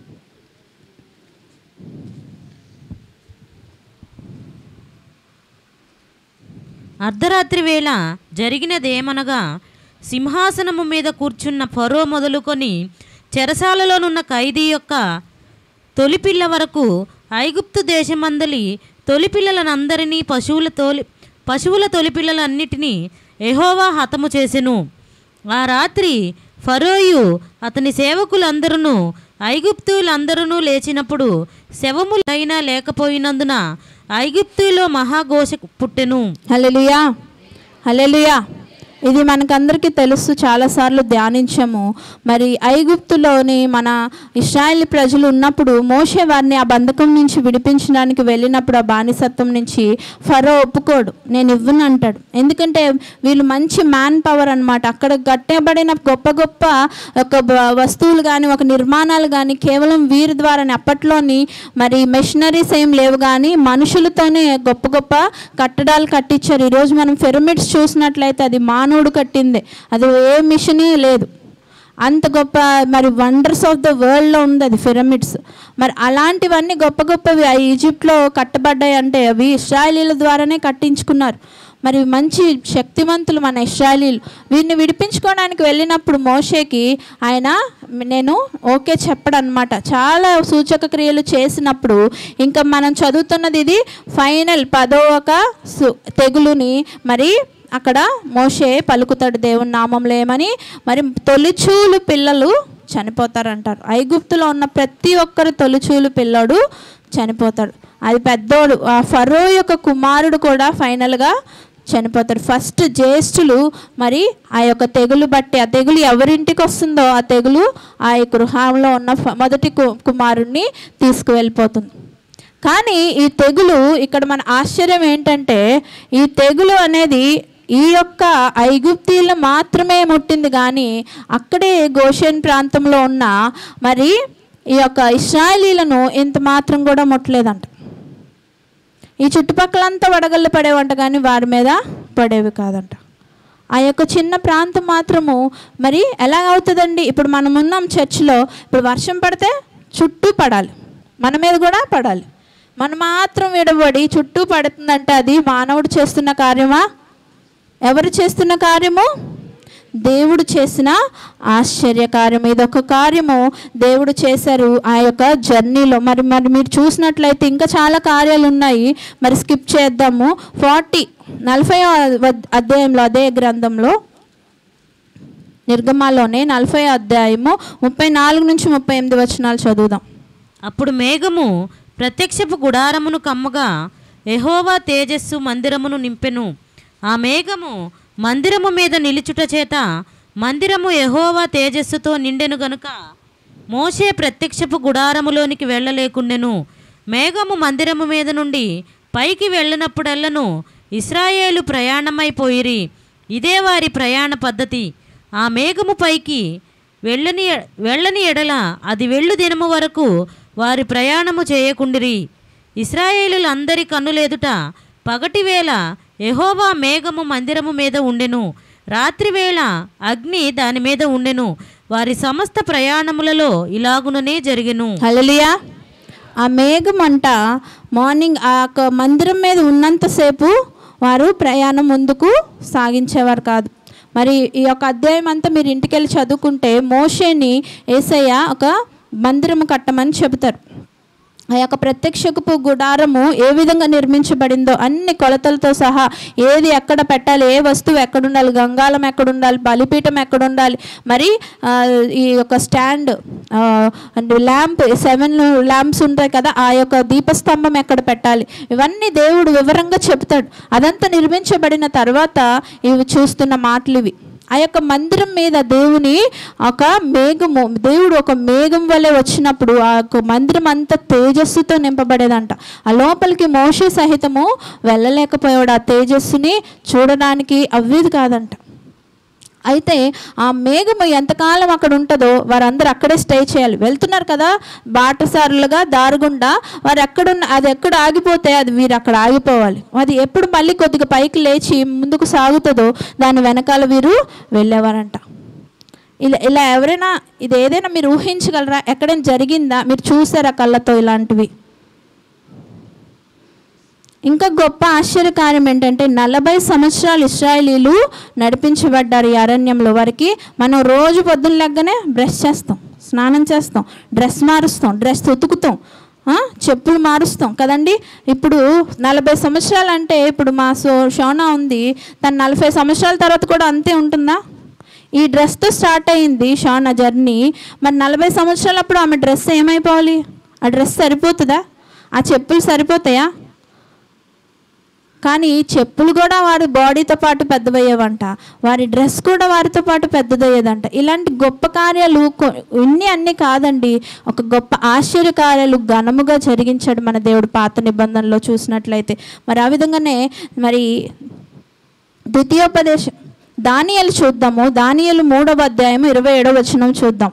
అర్ధరాత్రి వేళ జరిగినదేమనగా సింహాసనము మీద కూర్చున్న ఫరో మొదలుకొని చెరసాలలోనున్న ఖైదీ యొక్క తొలిపిల్ల వరకు ఐగుప్తు దేశమందలి తొలిపిల్లలనందరినీ పశువుల తోలి పశువుల తొలిపిల్లలన్నిటినీ ఎహోవా హతము చేసెను ఆ రాత్రి ఫరోయు అతని సేవకులందరూ ఐగుప్తులందరూ లేచినప్పుడు శవములైనా లేకపోయినందున ఐగుప్తులో మహాఘోష పుట్టెను హలెలుయా హలెలుయా ఇది మనకందరికీ తెలుసు చాలాసార్లు ధ్యానించాము మరి ఐగుప్తులోని మన ఇస్రాయేల్ ప్రజలు ఉన్నప్పుడు మోషే వారిని ఆ బంధకం నుంచి విడిపించడానికి వెళ్ళినప్పుడు ఆ బానిసత్వం నుంచి ఫరో ఒప్పుకోడు నేను ఇవ్వను అంటాడు ఎందుకంటే వీళ్ళు మంచి మ్యాన్ పవర్ అనమాట అక్కడ కట్టబడిన గొప్ప గొప్ప ఒక బ- వస్తువులు కానీ ఒక నిర్మాణాలు కానీ కేవలం వీరి ద్వారానే అప్పట్లోని మరి మెషినరీస్ ఏం లేవు కానీ మనుషులతోనే గొప్ప గొప్ప కట్టడాలు కట్టించారు ఈరోజు మనం పిరమిడ్స్ చూసినట్లయితే అది మానవుడు కట్టిందే అది ఏ మిషనే లేదు అంత గొప్ప మరి వండర్స్ ఆఫ్ ద వరల్డ్లో ఉంది అది పిరమిడ్స్ మరి అలాంటివన్నీ గొప్ప గొప్పవి ఆ ఈజిప్ట్లో కట్టబడ్డాయి అంటే అవి ఇస్రాయలీల ద్వారానే కట్టించుకున్నారు మరి మంచి శక్తివంతులు మన ఇస్రాయలీలు వీరిని విడిపించుకోవడానికి వెళ్ళినప్పుడు మోషేకి ఆయన నేను ఓకే చెప్పడు అనమాట చాలా సూచక క్రియలు చేసినప్పుడు ఇంకా మనం చదువుతున్నది ఇది ఫైనల్ పదో ఒక సు- తెగులుని మరి అక్కడ మోషే పలుకుతాడు దేవుని నామంలో ఏమని మరి తొలిచూలు పిల్లలు చనిపోతారంటారు ఐగుప్తులో ఉన్న ప్రతి ఒక్కరు తొలిచూలు పిల్లోడు చనిపోతాడు అది పెద్దోడు ఆ ఫరో యొక్క కుమారుడు కూడా ఫైనల్గా చనిపోతాడు ఫస్ట్ జ్యేష్ఠులు మరి ఆ యొక్క తెగులు బట్టి ఆ తెగులు ఎవరింటికి వస్తుందో ఆ తెగులు ఆ గృహంలో ఉన్న ఫ- మొదటి కు- కుమారుణ్ణి తీసుకువెళ్ళిపోతుంది కానీ ఈ తెగులు ఇక్కడ మన ఆశ్చర్యం ఏంటంటే ఈ తెగులు అనేది ఈ యొక్క ఐగుప్తీలు మాత్రమే ముట్టింది కానీ అక్కడే గోషెన్ ప్రాంతంలో ఉన్న మరి ఈ యొక్క ఇస్రాయలీలను ఇంత మాత్రం కూడా ముట్టలేదంట ఈ చుట్టుపక్కలంతా వడగళ్ళు పడేవంట కానీ వారి మీద పడేవి కాదంట ఆ యొక్క చిన్న ప్రాంతం మాత్రము మరి ఎలా అవుతుందండి ఇప్పుడు మనం ఉన్నాం చర్చిలో ఇప్పుడు వర్షం పడితే చుట్టూ పడాలి మన మీద కూడా పడాలి మనం మాత్రం విడబడి చుట్టూ పడుతుందంటే అది మానవుడు చేస్తున్న కార్యమా ఎవరు చేస్తున్న కార్యము దేవుడు చేసిన ఆశ్చర్య కార్యం ఇదొక కార్యము దేవుడు చేశారు ఆ యొక్క జర్నీలో మరి మరి మీరు చూసినట్లయితే ఇంకా చాలా కార్యాలు ఉన్నాయి మరి స్కిప్ చేద్దాము ఫార్టీ నలభై అధ్యాయంలో అదే గ్రంథంలో నిర్గమాలోనే నలభై అధ్యాయము ముప్పై నాలుగు నుంచి ముప్పై ఎనిమిది వచనాలు చదువుదాం అప్పుడు మేఘము ప్రత్యక్షపు గుడారమును కమ్మగా యెహోవా తేజస్సు మందిరమును నింపెను ఆ మేఘము మందిరము మీద నిలుచుట చేత మందిరము యెహోవా తేజస్సుతో నిండెను గనుక మోషే ప్రత్యక్షపు గుడారములోనికి వెళ్ళలేకుండెను మేఘము మందిరము మీద నుండి పైకి వెళ్ళినప్పుడెల్లను ఇస్రాయేలు ప్రయాణమైపోయిరి ఇదే వారి ప్రయాణ పద్ధతి ఆ మేఘము పైకి వెళ్ళని వెళ్ళని ఎడల అది వెళ్ళు దినము వరకు వారి ప్రయాణము చేయకుండిరి ఇస్రాయేలులందరి కన్నులెదుట పగటివేళ యెహోవా మేఘము మందిరము మీద ఉండెను రాత్రివేళ అగ్ని దాని మీద ఉండెను వారి సమస్త ప్రయాణములలో ఇలాగుననే జరిగెను హల్లెలూయా ఆ మేఘం అంట మార్నింగ్ ఆ యొక్క మందిరం మీద ఉన్నంతసేపు వారు ప్రయాణం ముందుకు సాగించేవారు కాదు మరి ఈ యొక్క అధ్యాయం అంతా మీరు ఇంటికి వెళ్ళి చదువుకుంటే మోషేని ఏసయ్య ఒక మందిరము కట్టమని చెబుతారు ఆ యొక్క ప్రత్యక్షపు గుడారము ఏ విధంగా నిర్మించబడిందో అన్ని కొలతలతో సహా ఏది ఎక్కడ పెట్టాలి ఏ వస్తువు ఎక్కడ ఉండాలి గంగాళం ఎక్కడ ఉండాలి బలిపీఠం ఎక్కడ ఉండాలి మరి ఆ, ఈ యొక్క స్టాండ్ అంటే ల్యాంప్ సెవెన్ ల్యాంప్స్ ఉంటాయి కదా ఆ యొక్క దీపస్తంభం ఎక్కడ పెట్టాలి ఇవన్నీ దేవుడు వివరంగా చెప్తాడు అదంతా నిర్మించబడిన తర్వాత ఇవి చూస్తున్న మాటలు ఇవి ఆ యొక్క మందిరం మీద దేవుని ఒక మేఘము దేవుడు ఒక మేఘం వలె వచ్చినప్పుడు ఆ యొక్క మందిరం అంతా తేజస్సుతో నింపబడేదంట ఆ లోపలికి మోషే సహితము వెళ్ళలేకపోయాడు ఆ తేజస్సుని చూడడానికి అవ్వేది కాదంట అయితే ఆ మేఘము ఎంతకాలం అక్కడ ఉంటుందో వారందరూ అక్కడే స్టే చేయాలి వెళ్తున్నారు కదా బాటసారులుగా దారుగుండా వారు ఎక్కడున్న అది ఎక్కడ ఆగిపోతే అది వీరు అక్కడ ఆగిపోవాలి అది ఎప్పుడు మళ్ళీ కొద్దిగా పైకి లేచి ముందుకు సాగుతుందో దాని వెనకాల వీరు వెళ్ళేవారంట ఇలా ఇలా ఎవరైనా ఇది ఏదైనా మీరు ఊహించగలరా ఎక్కడైనా జరిగిందా మీరు చూసారా కళ్ళతో ఇలాంటివి ఇంకా గొప్ప ఆశ్చర్యకార్యం ఏంటంటే నలభై సంవత్సరాలు ఇస్రాయలీలు నడిపించబడ్డారు ఈ అరణ్యంలో వారికి మనం రోజు పొద్దున్న లెగ్గనే బ్రష్ చేస్తాం స్నానం చేస్తాం డ్రెస్ మారుస్తాం డ్రెస్ ఉతుకుతాం ఆ, చెప్పులు మారుస్తాం కదండి ఇప్పుడు నలభై సంవత్సరాలు అంటే ఇప్పుడు మా సో షోనా ఉంది తను నలభై సంవత్సరాల తర్వాత కూడా అంతే ఉంటుందా ఈ డ్రెస్తో స్టార్ట్ అయింది షానా జర్నీ మరి నలభై సంవత్సరాలప్పుడు ఆమె డ్రెస్ ఏమైపోవాలి ఆ డ్రెస్ సరిపోతుందా ఆ చెప్పులు సరిపోతాయా కానీ చెప్పులు కూడా వారి బాడీతో పాటు పెద్దవయ్యేవంట వారి డ్రెస్ కూడా వారితో పాటు పెద్దదయ్యేదంట ఇలాంటి గొప్ప కార్యాలు కొ- ఇన్ని అన్ని కాదండి ఒక గొప్ప ఆశ్చర్య కార్యాలు ఘనముగా జరిగించాడు మన దేవుడు పాత నిబంధనలో చూసినట్లయితే మరి ఆ విధంగానే మరి ద్వితీయోపదేశం దానియలు చూద్దాము దానియలు మూడవ అధ్యాయం ఇరవై ఏడవ వచనం చూద్దాం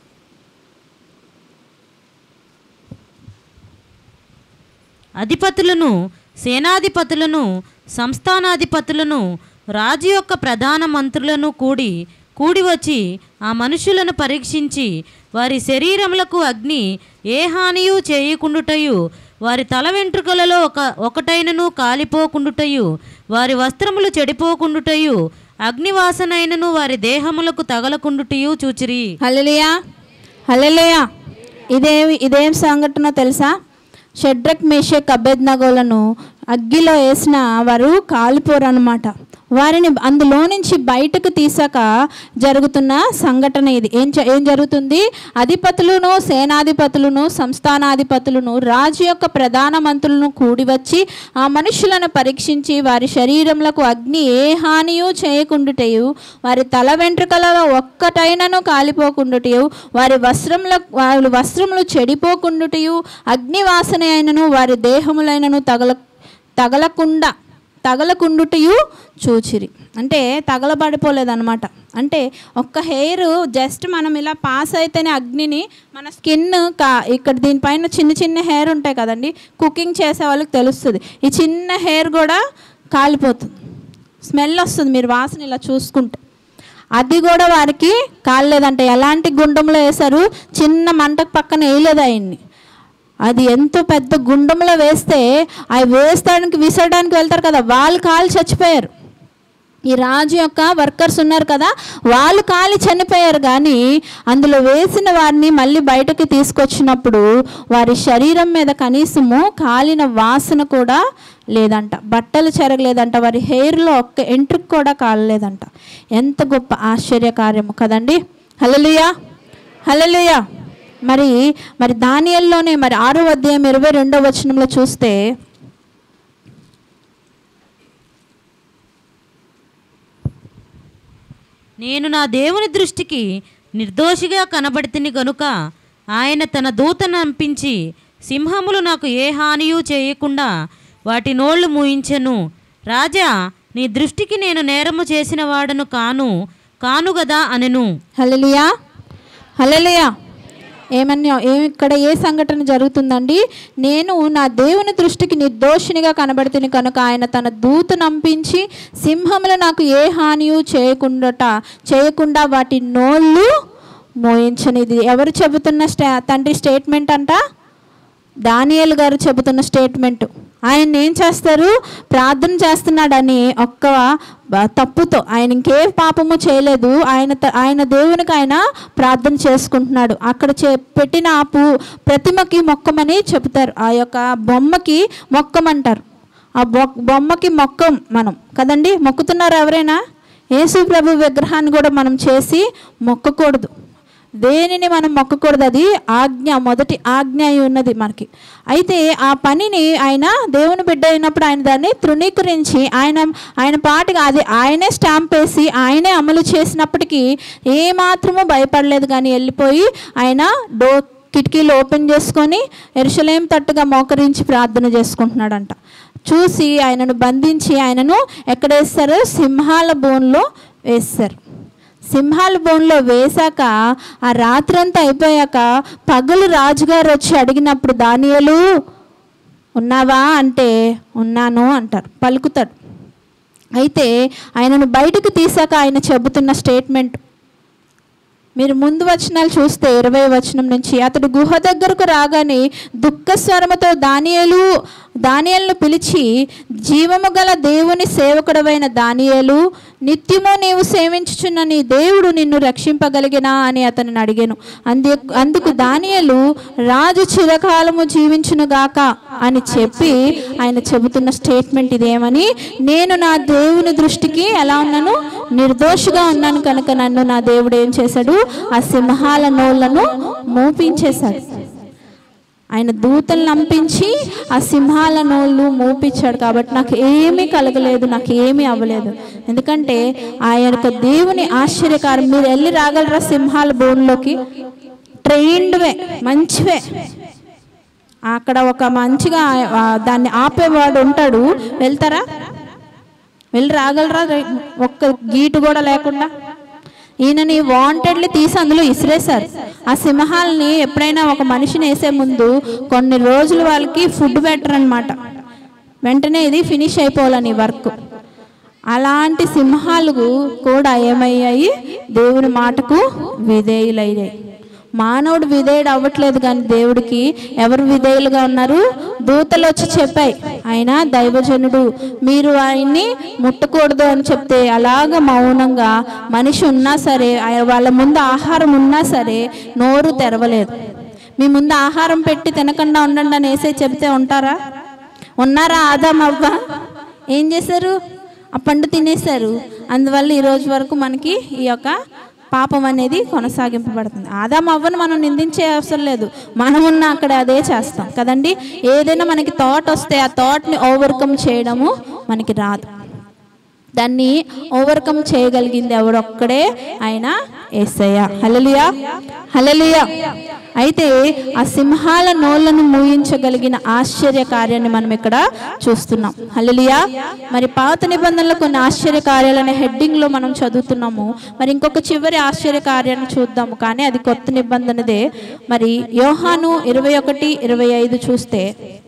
అధిపతులను సేనాధిపతులను సంస్థానాధిపతులను రాజు యొక్క ప్రధాన మంత్రులను కూడి కూడి వచ్చి ఆ మనుషులను పరీక్షించి వారి శరీరములకు అగ్ని ఏ హానియు చేయకుండుటయు వారి తల వెంట్రుకలలో ఒక ఒకటైనను కాలిపోకుండుటయు వారి వస్త్రములు చెడిపోకుండుటయు అగ్నివాసనైనను వారి దేహములకు తగలకుండుటయు చూచిరి హల్లెలూయా హల్లెలూయా ఇదేమి ఇదేం సంఘటన తెలుసా షడ్రక్ మేషక్ అభ్యర్థనగోలను అగ్గిలో వేసిన వారు కాలిపోరు అనమాట వారిని అందులో నుంచి బయటకు తీసాక జరుగుతున్న సంఘటన ఇది ఏం జ- ఏం జరుగుతుంది అధిపతులను సేనాధిపతులను సంస్థానాధిపతులను రాజు యొక్క ప్రధాన మంత్రులను కూడి వచ్చి ఆ మనుషులను పరీక్షించి వారి శరీరములకు అగ్ని ఏ హానియు చేయకుండుటయు వారి తల వెంట్రుకలలో ఒక్కటైనను కాలిపోకుండుటయు వారి వస్త్రముల వారి వస్త్రములు చెడిపోకుండుటయు అగ్ని వాసన అయినను వారి దేహములైనను తగల తగలకుండా తగలకుండుటయు చూచిరి అంటే తగలబడిపోలేదన్నమాట అంటే ఒక్క హెయిర్ జస్ట్ మనం ఇలా పాస్ అయితేనే అగ్నిని మన స్కిన్ కా ఇక్కడ దీనిపైన చిన్న చిన్న హెయిర్ ఉంటాయి కదండి కుకింగ్ చేసే వాళ్ళకి తెలుస్తుంది ఈ చిన్న హెయిర్ కూడా కాలిపోతుంది స్మెల్ వస్తుంది మీరు వాసన ఇలా చూసుకుంటే అది కూడా వారికి కాలేదంటే ఎలాంటి గుండంలో వేశారు చిన్న మంటకు పక్కన వేయలేదు ఆయన్ని అది ఎంతో పెద్ద గుండంలో వేస్తే అవి వేస్తానికి విసరడానికి వెళ్తారు కదా వాళ్ళు కాలు చచ్చిపోయారు ఈ రాజు యొక్క వర్కర్స్ ఉన్నారు కదా వాళ్ళు కాలి చనిపోయారు కానీ అందులో వేసిన వారిని మళ్ళీ బయటకి తీసుకొచ్చినప్పుడు వారి శరీరం మీద కనీసము కాలిన వాసన కూడా లేదంట బట్టలు చెరగలేదంట వారి హెయిర్లో ఒక్క ఎంట్రుకు కూడా కాలలేదంట ఎంత గొప్ప ఆశ్చర్యకార్యము కదండి హల్లెలూయా హల్లెలూయా మరి మరి దానియల్లోనే మరి ఆరో అధ్యాయం ఇరవై రెండో వచనంలో చూస్తే నేను నా దేవుని దృష్టికి నిర్దోషిగా కనబడితిని గనుక ఆయన తన దూతను పంపించి సింహములు నాకు ఏ హానియు చేయకుండా వాటి నోళ్లు మూయించెను రాజా నీ దృష్టికి నేను నేరము చేసిన వాడను కాను కాను గదా అనెను హల్లెలూయా హల్లెలూయా ఏమన్నా ఏమి ఇక్కడ ఏ సంఘటన జరుగుతుందండి నేను నా దేవుని దృష్టికి నిర్దోషినిగా కనబడుతుంది కనుక ఆయన తన దూత నంపించి సింహములు నాకు ఏ హానియు చేయకుండాట చేయకుండా వాటి నోళ్ళు మోయించనిది ఎవరు చెబుతున్న స్టే తండ్రి స్టేట్మెంట్ అంట దానియేలు గారు చెబుతున్న స్టేట్మెంట్ ఆయన ఏం చేస్తారు ప్రార్థన చేస్తున్నాడని ఒక్క బ- తప్పుతో ఆయన ఇంకే పాపము చేయలేదు ఆయన త- ఆయన దేవునికి ఆయన ప్రార్థన చేసుకుంటున్నాడు అక్కడ చే పెట్టిన ఆ పూ ప్రతిమకి మొక్కమని చెబుతారు ఆ యొక్క బొమ్మకి మొక్కమంటారు ఆ బొ బొమ్మకి మొక్కం మనం కదండి మొక్కుతున్నారు ఎవరైనా యేసు ప్రభు విగ్రహాన్ని కూడా మనం చేసి మొక్కకూడదు దేనిని మనం మొక్కకూడదు అది ఆజ్ఞ మొదటి ఆజ్ఞ అయి ఉన్నది మనకి అయితే ఆ పనిని ఆయన దేవుని బిడ్డ అయినప్పుడు ఆయన దాన్ని తృణీకరించి ఆయన ఆయన పాటిగా అది ఆయనే స్టాంప్ వేసి ఆయనే అమలు చేసినప్పటికీ ఏమాత్రమూ భయపడలేదు కానీ వెళ్ళిపోయి ఆయన డో కిటికీలు ఓపెన్ చేసుకొని ఎరుసలేం తట్టుగా మోకరించి ప్రార్థన చేసుకుంటున్నాడంట చూసి ఆయనను బంధించి ఆయనను ఎక్కడ వేస్తారు సింహాల బోన్లో వేస్తారు సింహాల బోన్లో వేశాక ఆ రాత్రంతా అయిపోయాక పగలు రాజుగారు వచ్చి అడిగినప్పుడు దానియలు ఉన్నావా అంటే ఉన్నాను అంటారు పలుకుతాడు అయితే ఆయనను బయటకు తీసాక ఆయన చెబుతున్న స్టేట్మెంట్ మీరు ముందు వచనాలు చూస్తే ఇరవై వచనం నుంచి అతడు గుహ దగ్గరకు రాగానే దుఃఖ స్వరముతో దానియేలు దానియేలును పిలిచి జీవము గల దేవుని సేవకుడవైన దానియేలు నిత్యము నీవు సేవించుచున్న నీ దేవుడు నిన్ను రక్షింపగలిగినా అని అతనిని అడిగాను అందు అందుకు దానియేలు రాజు చిరకాలము జీవించునుగాక అని చెప్పి ఆయన చెబుతున్న స్టేట్మెంట్ ఇదేమని నేను నా దేవుని దృష్టికి ఎలా ఉన్నాను నిర్దోషిగా ఉన్నాను కనుక నన్ను నా దేవుడు ఏం చేశాడు ఆ సింహాల నోళ్లను మూపించేశాడు ఆయన దూతలు నంపించి ఆ సింహాల నోళ్ళు మూపించాడు కాబట్టి నాకు ఏమీ కలగలేదు నాకు ఏమీ అవ్వలేదు ఎందుకంటే ఆ యొక్క దేవుని ఆశ్చర్యకారం మీరు వెళ్ళి రాగలరా సింహాల బోన్లోకి ట్రైన్డ్వే మంచివే అక్కడ ఒక మంచిగా ఆ, దాన్ని ఆపేవాడు ఉంటాడు వెళ్తారా వెళ్ళి రాగలరా ఒక్క గీటు కూడా లేకుండా ఈయనని వాంటెడ్లీ తీసి అందులో ఇసిరేశారు ఆ సింహాలని ఎప్పుడైనా ఒక మనిషిని వేసే ముందు కొన్ని రోజులు వాళ్ళకి ఫుడ్ పెట్టరు అనమాట వెంటనే ఇది ఫినిష్ అయిపోవాలని వర్క్ అలాంటి సింహాలు కూడా ఏమయ్యాయి దేవుని మాటకు విధేయులయ్యాయి మానవుడు విధేయుడు అవ్వట్లేదు కానీ దేవుడికి ఎవరు విధేయులుగా ఉన్నారు దూతలు వచ్చి చెప్పాయి ఆయన దైవజనుడు మీరు ఆయన్ని ముట్టకూడదు అని చెప్తే అలాగ మౌనంగా మనిషి ఉన్నా సరే ఆయన వాళ్ళ ముందు ఆహారం ఉన్నా సరే నోరు తెరవలేదు మీ ముందు ఆహారం పెట్టి తినకుండా ఉండండి అని వేసే చెబితే ఉంటారా ఉన్నారా ఆదాం అవ్వ ఏం చేశారు ఆ పండు తినేశారు అందువల్ల ఈ రోజు వరకు మనకి ఈ యొక్క పాపం అనేది కొనసాగింపబడుతుంది ఆదాం అవ్వను మనం నిందించే అవసరం లేదు మనం ఉన్న అక్కడ అదే చేస్తాం కదండి ఏదైనా మనకి థాట్ వస్తే ఆ థాట్ని ఓవర్కమ్ చేయడము మనకి రాదు దాన్ని ఓవర్కమ్ చేయగలిగింది ఎవరొక్కడే ఆయన ఏసయ్య హలలియా హలలియా అయితే ఆ సింహాల నోళ్లను మూయించగలిగిన ఆశ్చర్య కార్యాన్ని మనం ఇక్కడ చూస్తున్నాం హలలియా మరి పాత నిబంధనలో కొన్ని ఆశ్చర్య కార్యాలనే హెడ్డింగ్ లో మనం చదువుతున్నాము మరి ఇంకొక చివరి ఆశ్చర్య కార్యాన్ని చూద్దాము కానీ అది కొత్త నిబంధనదే మరి యోహాను ఇరవై ఒకటి ఇరవై ఐదు చూస్తే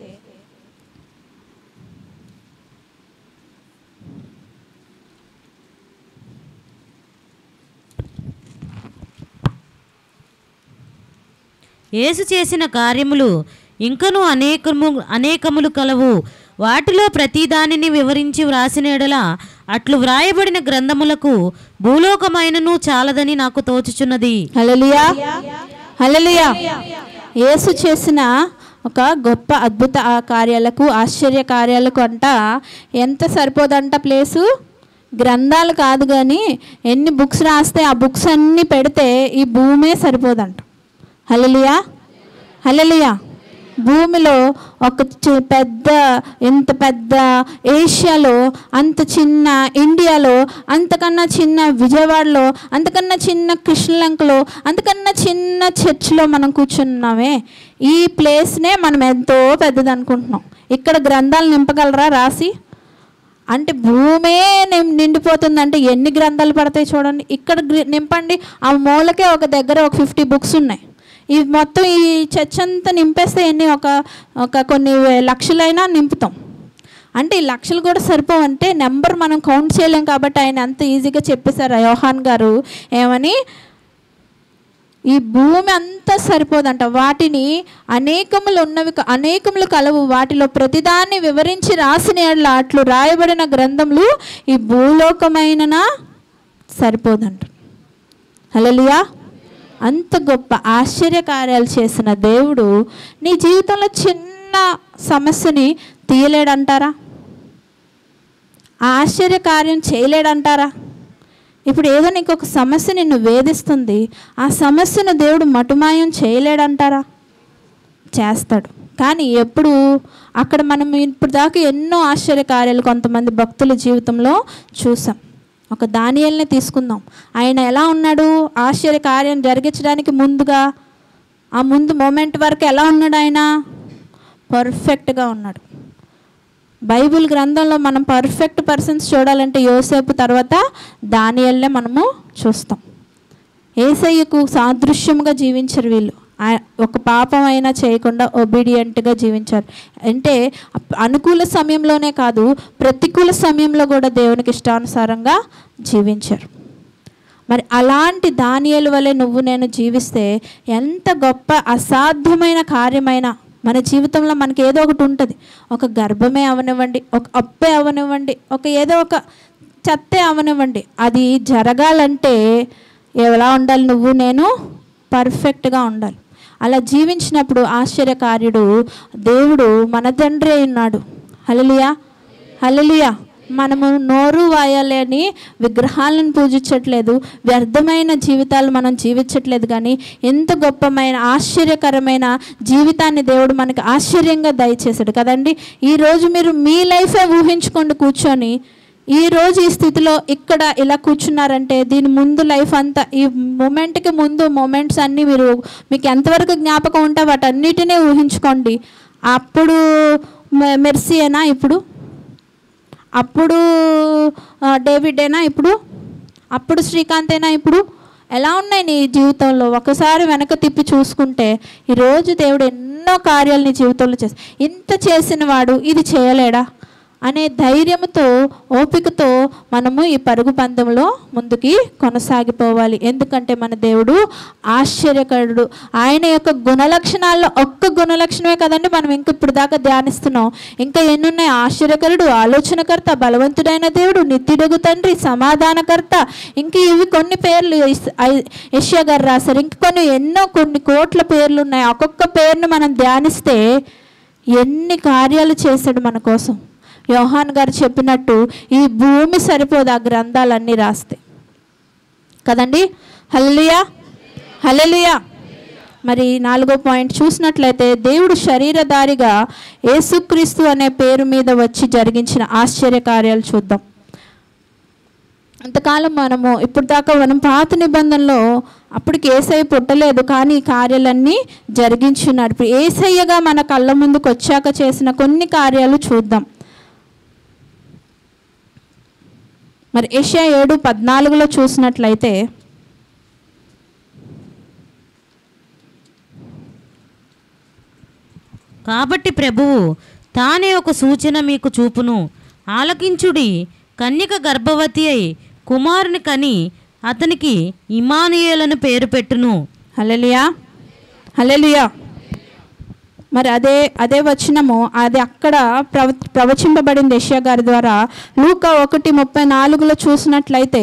యేసు చేసిన కార్యములు ఇంకను అనేకము అనేకములు కలవు వాటిలో ప్రతిదానిని వివరించి వ్రాసిన ఎడల అట్లు వ్రాయబడిన గ్రంథములకు భూలోకమైనను చాలదని నాకు తోచుచున్నది హల్లెలూయా హల్లెలూయా యేసు చేసిన ఒక గొప్ప అద్భుత ఆ కార్యాలకు ఆశ్చర్య కార్యాలకు అంట ఎంత సరిపోదంట ప్లేసు గ్రంథాలు కాదు కానీ ఎన్ని బుక్స్ రాస్తే ఆ బుక్స్ అన్నీ పెడితే ఈ భూమే సరిపోదంట హల్లెలూయా హల్లెలూయా భూమిలో ఒక చి- పెద్ద ఇంత పెద్ద ఏషియాలో అంత చిన్న ఇండియాలో అంతకన్నా చిన్న విజయవాడలో అంతకన్నా చిన్న కృష్ణలంకలో అంతకన్నా చిన్న చర్చిలో మనం కూర్చున్నామే ఈ ప్లేస్నే మనం ఎంతో పెద్దది అనుకుంటున్నాం ఇక్కడ గ్రంథాలు నింపగలరా రాసి అంటే భూమే నిం- నిండిపోతుందంటే ఎన్ని గ్రంథాలు పడతాయి చూడండి ఇక్కడ గ్రి- నింపండి ఆ మూలకే ఒక దగ్గర ఒక ఫిఫ్టీ బుక్స్ ఉన్నాయి ఈ మొత్తం ఈ చర్చ్ అంతా నింపేస్తే ఎన్ని ఒక ఒక కొన్ని వే- లక్షలైనా నింపుతాం అంటే ఈ లక్షలు కూడా సరిపోవంటే నెంబర్ మనం కౌంట్ చేయలేం కాబట్టి ఆయన అంత ఈజీగా చెప్పేశారు ఆ యోహాన్ గారు ఏమని ఈ భూమి అంతా సరిపోదంట వాటిని అనేకములు ఉన్నవి క- అనేకములు కలవు వాటిలో ప్రతిదాన్ని వివరించి రాసిన యెడల అట్లు రాయబడిన గ్రంథములు ఈ భూలోకమైననా సరిపోదంట హల్లెలూయా అంత గొప్ప ఆశ్చర్య కార్యాలు చేసిన దేవుడు నీ జీవితంలో చిన్న సమస్యని తీయలేడంటారా ఆ ఆశ్చర్య కార్యం చేయలేడంటారా ఇప్పుడు ఏదో నీకు ఒక సమస్య నిన్ను వేధిస్తుంది ఆ సమస్యను దేవుడు మటుమాయం చేయలేడంటారా చేస్తాడు కానీ ఎప్పుడు అక్కడ మనం ఇప్పుడు దాకా ఎన్నో ఆశ్చర్య కార్యాలు కొంతమంది భక్తుల జీవితంలో చూసాం ఒక దానియల్ని తీసుకుందాం ఆయన ఎలా ఉన్నాడు ఆశ్చర్య కార్యం జరిగించడానికి ముందుగా ఆ ముందు మూమెంట్ వరకు ఎలా ఉన్నాడు ఆయన పర్ఫెక్ట్గా ఉన్నాడు బైబిల్ గ్రంథంలో మనం పర్ఫెక్ట్ పర్సన్స్ చూడాలంటే యోసేపు తర్వాత దానియల్నే మనము చూస్తాం ఏసయ్యకు సాదృశ్యముగా జీవించరు వీళ్ళు ఆ- ఒక పాపం అయినా చేయకుండా ఒబీడియంట్గా జీవించారు అంటే అప్- అనుకూల సమయంలోనే కాదు ప్రతికూల సమయంలో కూడా దేవునికి ఇష్టానుసారంగా జీవించారు మరి అలాంటి దానియలు వలె నువ్వు నేను జీవిస్తే ఎంత గొప్ప అసాధ్యమైన కార్యమైన మన జీవితంలో మనకి ఏదో ఒకటి ఉంటుంది ఒక గర్భమే అవనివ్వండి ఒక అప్పే అవనివ్వండి ఒక ఏదో ఒక చెత్తే అవనివ్వండి అది జరగాలంటే ఎలా ఉండాలి నువ్వు నేను పర్ఫెక్ట్గా ఉండాలి అలా జీవించినప్పుడు ఆశ్చర్యకార్యుడు దేవుడు మన తండ్రి అయి ఉన్నాడు హలలియా హలలియా మనము నోరు వాయాలని విగ్రహాలను పూజించట్లేదు వ్యర్థమైన జీవితాలు మనం జీవించట్లేదు కానీ ఎంత గొప్పమైన ఆశ్చర్యకరమైన జీవితాన్ని దేవుడు మనకి ఆశ్చర్యంగా దయచేశాడు కదండి ఈరోజు మీరు మీ లైఫే ఊహించుకోండి కూర్చొని ఈ రోజు ఈ స్థితిలో ఇక్కడ ఇలా కూర్చున్నారంటే దీని ముందు లైఫ్ అంతా ఈ మూమెంట్కి ముందు మూమెంట్స్ అన్నీ మీరు మీకు ఎంతవరకు జ్ఞాపకం ఉంటే వాటన్నిటినీ ఊహించుకోండి అప్పుడు మె- మెర్సీయేనా ఇప్పుడు అప్పుడు ఆ, డేవిడేనా ఇప్పుడు అప్పుడు శ్రీకాంతేనా ఇప్పుడు ఎలా ఉన్నాయి నీ జీవితంలో ఒకసారి వెనక తిప్పి చూసుకుంటే ఈరోజు దేవుడు ఎన్నో కార్యాలు నీ జీవితంలో చేసి ఇంత చేసిన వాడు ఇది చేయలేడా అనే ధైర్యంతో ఓపికతో మనము ఈ పరుగు పందెంలో ముందుకి కొనసాగిపోవాలి ఎందుకంటే మన దేవుడు ఆశ్చర్యకరుడు ఆయన యొక్క గుణలక్షణాల్లో ఒక్క గుణలక్షణమే కదండి మనం ఇంకా ఇప్పుడు దాకా ధ్యానిస్తున్నాం ఇంకా ఎన్నున్నాయి ఆశ్చర్యకరుడు ఆలోచనకర్త బలవంతుడైన దేవుడు నిత్యుడుగు తండ్రి సమాధానకర్త ఇంక ఇవి కొన్ని పేర్లు ఇస్- ఐ- యెషయా గారు రాశారు ఇంక కొన్ని ఎన్నో కొన్ని కోట్ల పేర్లు ఉన్నాయి ఒక్కొక్క పేరుని మనం ధ్యానిస్తే ఎన్ని కార్యాలు చేశాడు మన కోసం యోహాన్ గారు చెప్పినట్టు ఈ భూమి సరిపోదు ఆ గ్రంథాలన్నీ రాస్తే కదండి హల్లెలూయా హల్లెలూయా మరి నాలుగో పాయింట్ చూసినట్లయితే దేవుడు శరీరధారిగా యేసుక్రీస్తు అనే పేరు మీద వచ్చి జరిగించిన ఆశ్చర్య కార్యాలు చూద్దాం అంతకాలం మనము ఇప్పుడు దాకా మనం పాత నిబంధనలో అప్పటికి ఏసయ్య పుట్టలేదు కానీ ఈ కార్యాలన్నీ జరిగించున్నాడు ఇప్పుడు ఏసయ్యగా మన కళ్ళ ముందుకు వచ్చాక చేసిన కొన్ని కార్యాలు చూద్దాం మరి ఏషియా ఏడు పద్నాలుగులో చూసినట్లయితే కాబట్టి ప్రభువు తానే ఒక సూచన మీకు చూపును ఆలకించుడి కన్యక గర్భవతి అయి కుమారుని కని అతనికి ఇమానుయేలను పేరు పెట్టును హల్లెలూయా హల్లెలూయా మరి అదే అదే వచనము అది అక్కడ ప్రవ ప్రవచింపబడింది యెషయా గారి ద్వారా లూకా ఒకటి ముప్పై నాలుగులో చూసినట్లయితే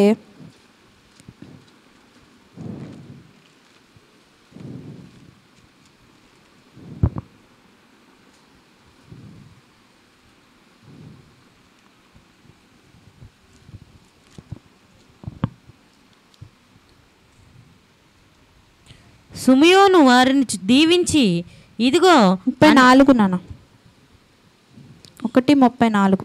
సుమియోను వారిని చు- దీవించి ఇదిగో ముప్పై నాలుగు నాన్న ఒకటి ముప్పై నాలుగు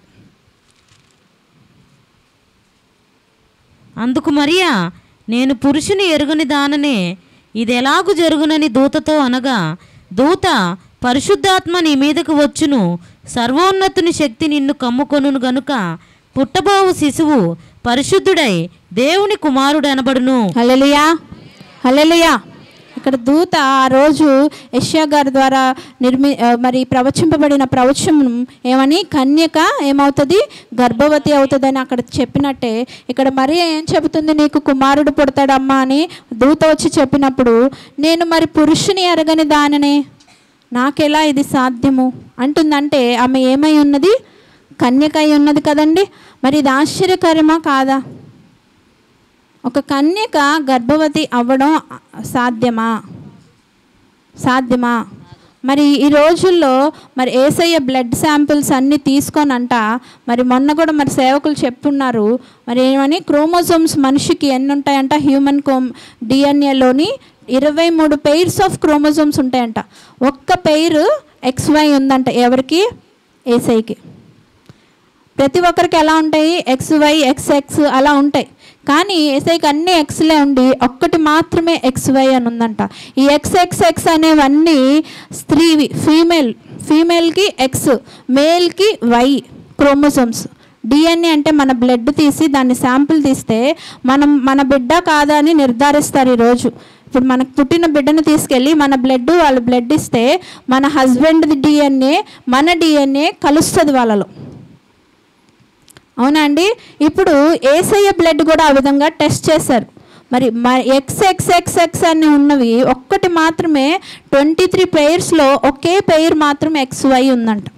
అందుకు మరియా నేను పురుషుని ఎరుగుని దాననే ఇది ఎలాగు జరుగునని దూతతో అనగా దూత పరిశుద్ధాత్మ నీ మీదకు వచ్చును సర్వోన్నతుని శక్తి నిన్ను కమ్ముకొనును గనుక పుట్టబోవు శిశువు పరిశుద్ధుడై దేవుని కుమారుడు అనబడును హల్లెలూయా హల్లెలూయా ఇక్కడ దూత ఆ రోజు యెషయా గారి ద్వారా నిర్మి ఆ, మరి ప్రవచింపబడిన ప్రవచనం ఏమని కన్యక ఏమవుతుంది గర్భవతి అవుతుందని అక్కడ చెప్పినట్టే ఇక్కడ మరి ఏం చెబుతుంది నీకు కుమారుడు పుడతాడమ్మా అని దూత వచ్చి చెప్పినప్పుడు నేను మరి పురుషుని ఎరగని దానినే నాకెలా ఇది సాధ్యము అంటుందంటే ఆమె ఏమై ఉన్నది కన్యక అయి ఉన్నది కదండి మరి ఇది ఆశ్చర్యకరమా కాదా ఒక కన్యక గర్భవతి అవ్వడం సాధ్యమా సాధ్యమా మరి ఈ రోజుల్లో మరి ఏసయ్య బ్లడ్ శాంపిల్స్ అన్నీ తీసుకోనంట మరి మొన్న కూడా మరి సేవకులు చెప్పున్నారు మరి ఏమని క్రోమోజోమ్స్ మనిషికి ఎన్ని ఉంటాయంట హ్యూమన్ కోమ్ డిఎన్ఏలోని ఇరవై మూడు పెయిర్స్ ఆఫ్ క్రోమోజోమ్స్ ఉంటాయంట ఒక్క పెయిర్ ఎక్స్వై ఉందంట ఎవరికి ఏసైకి ప్రతి ఒక్కరికి ఎలా ఉంటాయి ఎక్స్ వై ఎక్స్ ఎక్స్ అలా ఉంటాయి కానీ ఏసైకి అన్ని ఎక్స్లే ఉండి ఒక్కటి మాత్రమే ఎక్స్ వై అని ఉందంట ఈ ఎక్స్ ఎక్స్ ఎక్స్ అనేవన్నీ స్త్రీవి ఫీమేల్ ఫీమేల్కి ఎక్స్ మేల్కి వై క్రోమోసోమ్స్ డిఎన్ఏ అంటే మన బ్లడ్ తీసి దాన్ని శాంపిల్ తీస్తే మనం మన బిడ్డ కాదా అని నిర్ధారిస్తారు ఈరోజు ఇప్పుడు మనకు పుట్టిన బిడ్డను తీసుకెళ్ళి మన బ్లడ్ వాళ్ళ బ్లడ్ ఇస్తే మన హస్బెండ్ది డిఎన్ఏ మన డిఎన్ఏ కలుస్తుంది వాళ్ళలో అవునా అండి ఇప్పుడు ఏసయ్య బ్లడ్ కూడా ఆ విధంగా టెస్ట్ చేశారు మరి ఎక్స్ ఎక్స్ ఎక్స్ ఎక్స్ అని ఉన్నవి ఒక్కటి మాత్రమే ట్వంటీ త్రీ పెయిర్స్లో ఒకే పెయిర్ మాత్రమే ఎక్స్ వై ఉందంట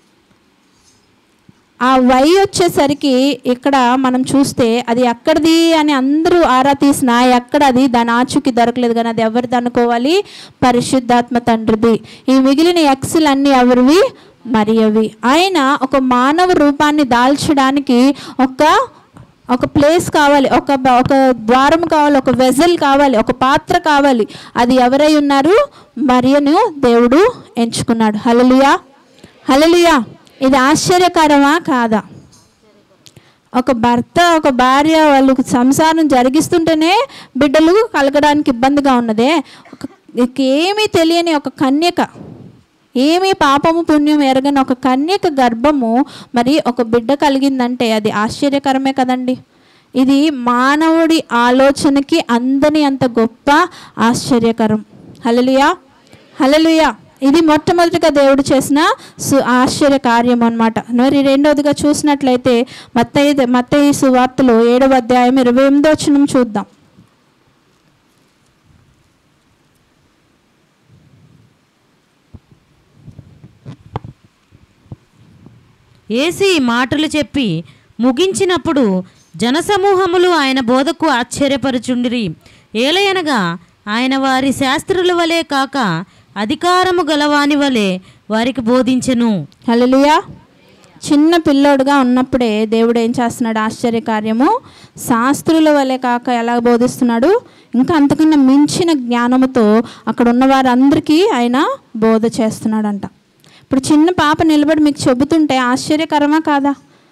ఆ వై వచ్చేసరికి ఇక్కడ మనం చూస్తే అది ఎక్కడిది అని అందరూ ఆరా తీసినా ఎక్కడ అది దాని ఆచుకి దొరకలేదు కానీ అది ఎవరిది అనుకోవాలి పరిశుద్ధాత్మ తండ్రిది ఈ మిగిలిన ఎక్స్లు అన్నీ ఎవరివి మరియవి ఆయన ఒక మానవ రూపాన్ని దాల్చడానికి ఒక ఒక ప్లేస్ కావాలి ఒక బ- ఒక ద్వారం కావాలి ఒక వెజల్ కావాలి ఒక పాత్ర కావాలి అది ఎవరై ఉన్నారు మరియను దేవుడు ఎంచుకున్నాడు హలలుయా హలలుయా ఇది ఆశ్చర్యకరమా కాదా ఒక భర్త ఒక భార్య వాళ్ళు సంసారం జరిగిస్తుంటేనే బిడ్డలు కలగడానికి ఇబ్బందిగా ఉన్నదే ఒక ఏమీ తెలియని ఒక కన్యక ఏమీ పాపము పుణ్యం ఎరగని ఒక కన్యక గర్భము మరి ఒక బిడ్డ కలిగిందంటే అది ఆశ్చర్యకరమే కదండి ఇది మానవుడి ఆలోచనకి అందని అంత గొప్ప ఆశ్చర్యకరం హలలుయా హలలుయా ఇది మొట్టమొదటిగా దేవుడు చేసిన సు ఆశ్చర్య కార్యం అనమాట మరి రెండవదిగా చూసినట్లయితే మత్తయి మత్తయి సువార్తలో ఏడవ అధ్యాయం ఇరవై ఎనిమిదో వచనం చూద్దాం ఏసి ఈ మాటలు చెప్పి ముగించినప్పుడు జనసమూహములు ఆయన బోధకు ఆశ్చర్యపరుచుండిరి ఏలయనగా ఆయన వారి శాస్త్రుల వలె కాక అధికారము గలవాని వలె వారికి బోధించెను హల్లెలూయా చిన్న పిల్లోడుగా ఉన్నప్పుడే దేవుడు ఏం చేస్తున్నాడు ఆశ్చర్య కార్యము శాస్త్రుల వలె కాక ఎలా బోధిస్తున్నాడు ఇంకా అంతకన్నా మించిన జ్ఞానముతో అక్కడ ఉన్న వారందరికీ ఆయన బోధ చేస్తున్నాడంట ఇప్పుడు చిన్న పాప నిలబడి మీకు చెబుతుంటే ఆశ్చర్యకరమా కాదా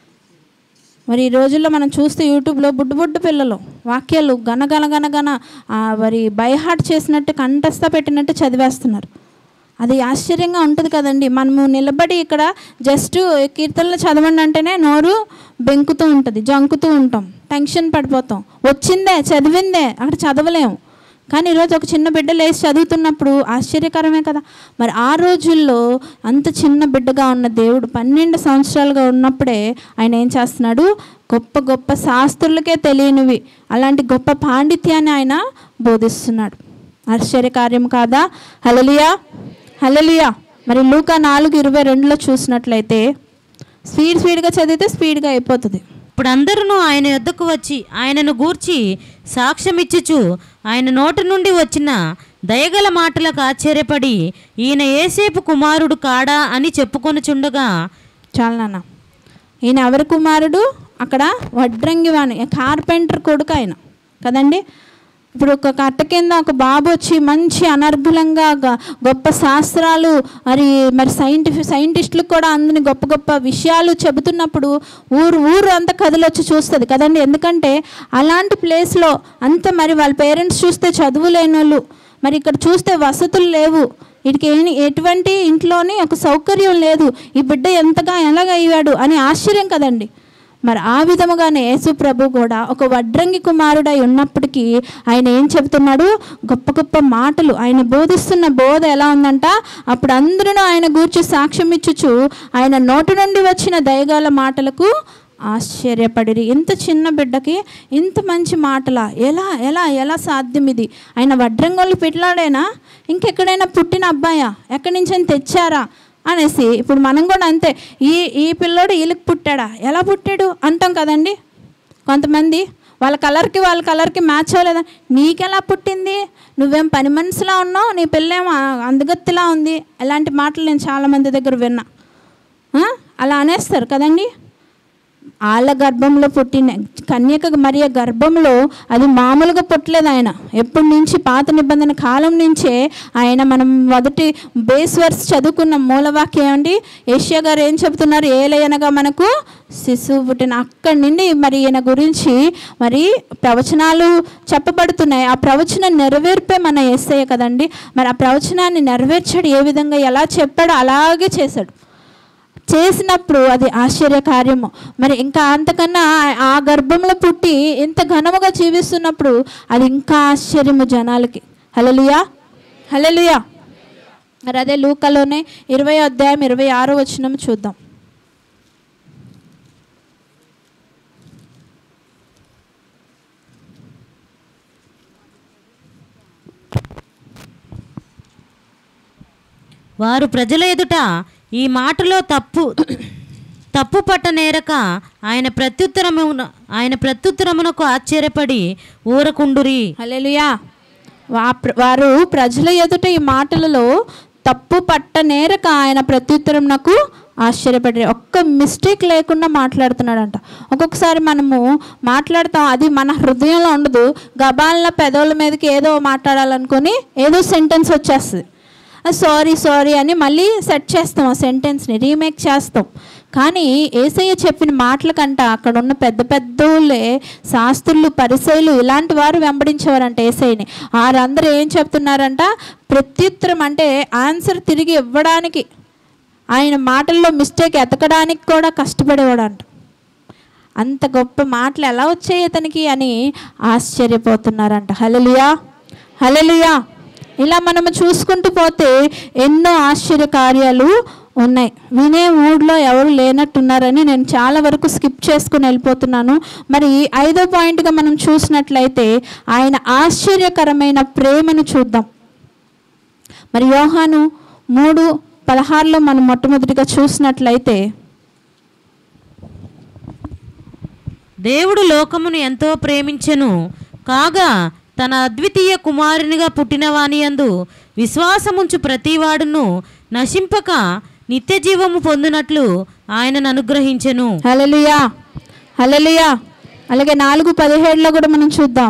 మరి ఈ రోజుల్లో మనం చూస్తే యూట్యూబ్లో బుడ్డు బుడ్డు పిల్లలు వాక్యాలు గనగన గనగన ఆ, మరి బైహార్ట్ చేసినట్టు కంఠస్థ పెట్టినట్టు చదివేస్తున్నారు అది ఆశ్చర్యంగా ఉంటుంది కదండి మనము నిలబడి ఇక్కడ జస్ట్ కీర్తనలు చదవండి అంటేనే నోరు బెంకుతూ ఉంటుంది జంకుతూ ఉంటాం టెన్షన్ పడిపోతాం వచ్చిందే చదివిందే అక్కడ చదవలేము కానీ ఈరోజు ఒక చిన్న బిడ్డ లేచి చదువుతున్నప్పుడు ఆశ్చర్యకరమే కదా మరి ఆ రోజుల్లో అంత చిన్న బిడ్డగా ఉన్న దేవుడు పన్నెండు సంవత్సరాలుగా ఉన్నప్పుడే ఆయన ఏం చేస్తున్నాడు గొప్ప గొప్ప శాస్త్రులకే తెలియనివి అలాంటి గొప్ప పాండిత్యాన్ని ఆయన బోధిస్తున్నాడు ఆశ్చర్యకార్యం కాదా హలలియా హలలియా మరి లూకా నాలుగు ఇరవై రెండులో చూసినట్లయితే స్పీడ్ స్పీడ్గా చదివితే స్పీడ్గా అయిపోతుంది ఇప్పుడు అందరూ ఆయన యొద్దకు వచ్చి ఆయనను గూర్చి సాక్ష్యమిచ్చుచు ఆయన నోటి నుండి వచ్చిన దయగల మాటలకు ఆశ్చర్యపడి ఈయన ఏసేపు కుమారుడు కాడా అని చెప్పుకొనుచుండగా చాలు నాన్న ఈయన ఎవరి కుమారుడు అక్కడ వడ్రంగి వాణి కార్పెంటర్ కొడుకు ఆయన కదండి ఇప్పుడు ఒక కట్ట కింద ఒక బాబు వచ్చి మంచి అనర్ఘలంగా గ- గొప్ప శాస్త్రాలు మరి మరి సైంటిఫి సైంటిస్టులకు కూడా అందని గొప్ప గొప్ప విషయాలు చెబుతున్నప్పుడు ఊరు ఊరు అంతా కదిలొచ్చి చూస్తుంది కదండి ఎందుకంటే అలాంటి ప్లేస్లో అంత మరి వాళ్ళ పేరెంట్స్ చూస్తే చదువు లేని వాళ్ళు మరి ఇక్కడ చూస్తే వసతులు లేవు వీటికి ఏమి ఎటువంటి ఇంట్లోని ఒక సౌకర్యం లేదు ఈ బిడ్డ ఎంతగా ఎలాగ అయ్యాడు అని ఆశ్చర్యం కదండి మరి ఆ విధముగానే యేసు ప్రభు కూడా ఒక వడ్రంగి కుమారుడై ఉన్నప్పటికీ ఆయన ఏం చెబుతున్నాడు గొప్ప గొప్ప మాటలు ఆయన బోధిస్తున్న బోధ ఎలా ఉందంట అప్పుడు అందరూ ఆయన గూర్చి సాక్ష్యం ఇచ్చుచు ఆయన నోటి నుండి వచ్చిన దయగల మాటలకు ఆశ్చర్యపడిరి ఇంత చిన్న బిడ్డకి ఇంత మంచి మాటలా ఎలా ఎలా ఎలా సాధ్యం ఇది ఆయన వడ్రంగోళ్ళు పిట్లాడేనా ఇంకెక్కడైనా పుట్టిన అబ్బాయా ఎక్కడి నుంచి తెచ్చారా అనేసి ఇప్పుడు మనం కూడా అంతే ఈ ఈ పిల్లోడు వీళ్ళకి పుట్టాడా ఎలా పుట్టాడు అంటాం కదండి కొంతమంది వాళ్ళ కలర్కి వాళ్ళ కలర్కి మ్యాచ్ అవ్వలేదా నీకెలా పుట్టింది నువ్వేం పని మనిషిలా ఉన్నావు నీ పిల్లేమో అందగత్తిలా ఉంది ఇలాంటి మాటలు నేను చాలామంది దగ్గర విన్నా ఆ? అలా అనేస్తారు కదండి వాళ్ళ గర్భంలో పుట్టిన కన్యక మరియ గర్భంలో అది మామూలుగా పుట్టలేదు ఆయన ఎప్పటి నుంచి పాత నిబంధన కాలం నుంచే ఆయన మనం మొదటి బేస్ వర్స్ చదువుకున్న మూలవాక్యం ఏమండి ఏషియా గారు ఏం చెబుతున్నారు ఏలయనగా మనకు శిశువు పుట్టిన అక్కడి నుండి మరి ఈయన గురించి మరి ప్రవచనాలు చెప్పబడుతున్నాయి ఆ ప్రవచనం నెరవేర్పే మన ఏసయ్య కదండి మరి ఆ ప్రవచనాన్ని నెరవేర్చాడు ఏ విధంగా ఎలా చెప్పాడో అలాగే చేశాడు చేసినప్పుడు అది ఆశ్చర్య కార్యము మరి ఇంకా అంతకన్నా ఆ- ఆ గర్భంలో పుట్టి ఇంత ఘనముగా జీవిస్తున్నప్పుడు అది ఇంకా ఆశ్చర్యము జనాలకి హలలుయా హలలుయా మరి అదే లూకలోనే ఇరవై అధ్యాయం ఇరవై ఆరో వచనం చూద్దాం వారు ప్రజల ఎదుట ఈ మాటలో తప్పు తప్పు పట్టనేరక ఆయన ప్రత్యుత్తరమున ఆయన ప్రత్యుత్తరమునకు ఆశ్చర్యపడి ఊరకుండురి హల్లెలూయా వా ప్ర- వారు ప్రజల ఎదుట ఈ మాటలలో తప్పు పట్టనేరక ఆయన ప్రత్యుత్తరం నాకు ఆశ్చర్యపడి ఒక్క మిస్టేక్ లేకుండా మాట్లాడుతున్నాడంట ఒక్కొక్కసారి మనము మాట్లాడతాం అది మన హృదయంలో ఉండదు గబాల పెదవుల మీదకి ఏదో మాట్లాడాలనుకొని ఏదో సెంటెన్స్ వచ్చేస్తుంది సారీ సారీ అని మళ్ళీ సెట్ చేస్తాం ఆ సెంటెన్స్ని రీమేక్ చేస్తాం కానీ ఏసయ్య చెప్పిన మాటల కంట అక్కడ ఉన్న పెద్ద పెద్దోళ్ళే శాస్త్రులు పరిసయులు ఇలాంటి వారు వెంబడించేవారంట ఏసైని వారందరూ ఏం చెప్తున్నారంట ప్రత్యుత్తరం అంటే ఆన్సర్ తిరిగి ఇవ్వడానికి ఆయన మాటల్లో మిస్టేక్ ఎతకడానికి కూడా కష్టపడేవాడంట అంత గొప్ప మాటలు ఎలా వచ్చాయి ఇతనికి అని ఆశ్చర్యపోతున్నారంట హలలుయా హలలుయా ఇలా మనము చూసుకుంటూ పోతే ఎన్నో ఆశ్చర్య కార్యాలు ఉన్నాయి వినే మూడ్లో ఎవరు లేనట్టున్నారని నేను చాలా వరకు స్కిప్ చేసుకుని వెళ్ళిపోతున్నాను మరి ఐదో పాయింట్గా మనం చూసినట్లయితే ఆయన ఆశ్చర్యకరమైన ప్రేమను చూద్దాం మరి యోహాను మూడు పదహారులో మనం మొట్టమొదటిగా చూసినట్లయితే దేవుడు లోకమును ఎంతో ప్రేమించెను కాగా తన అద్వితీయ కుమారునిగా పుట్టినవాని యందు విశ్వాసముంచు ప్రతివాడును నశింపక నిత్య జీవము పొందినట్లు ఆయనను అనుగ్రహించెను హలలుయా హలలుయా అలాగే నాలుగు పదిహేడులో కూడా మనం చూద్దాం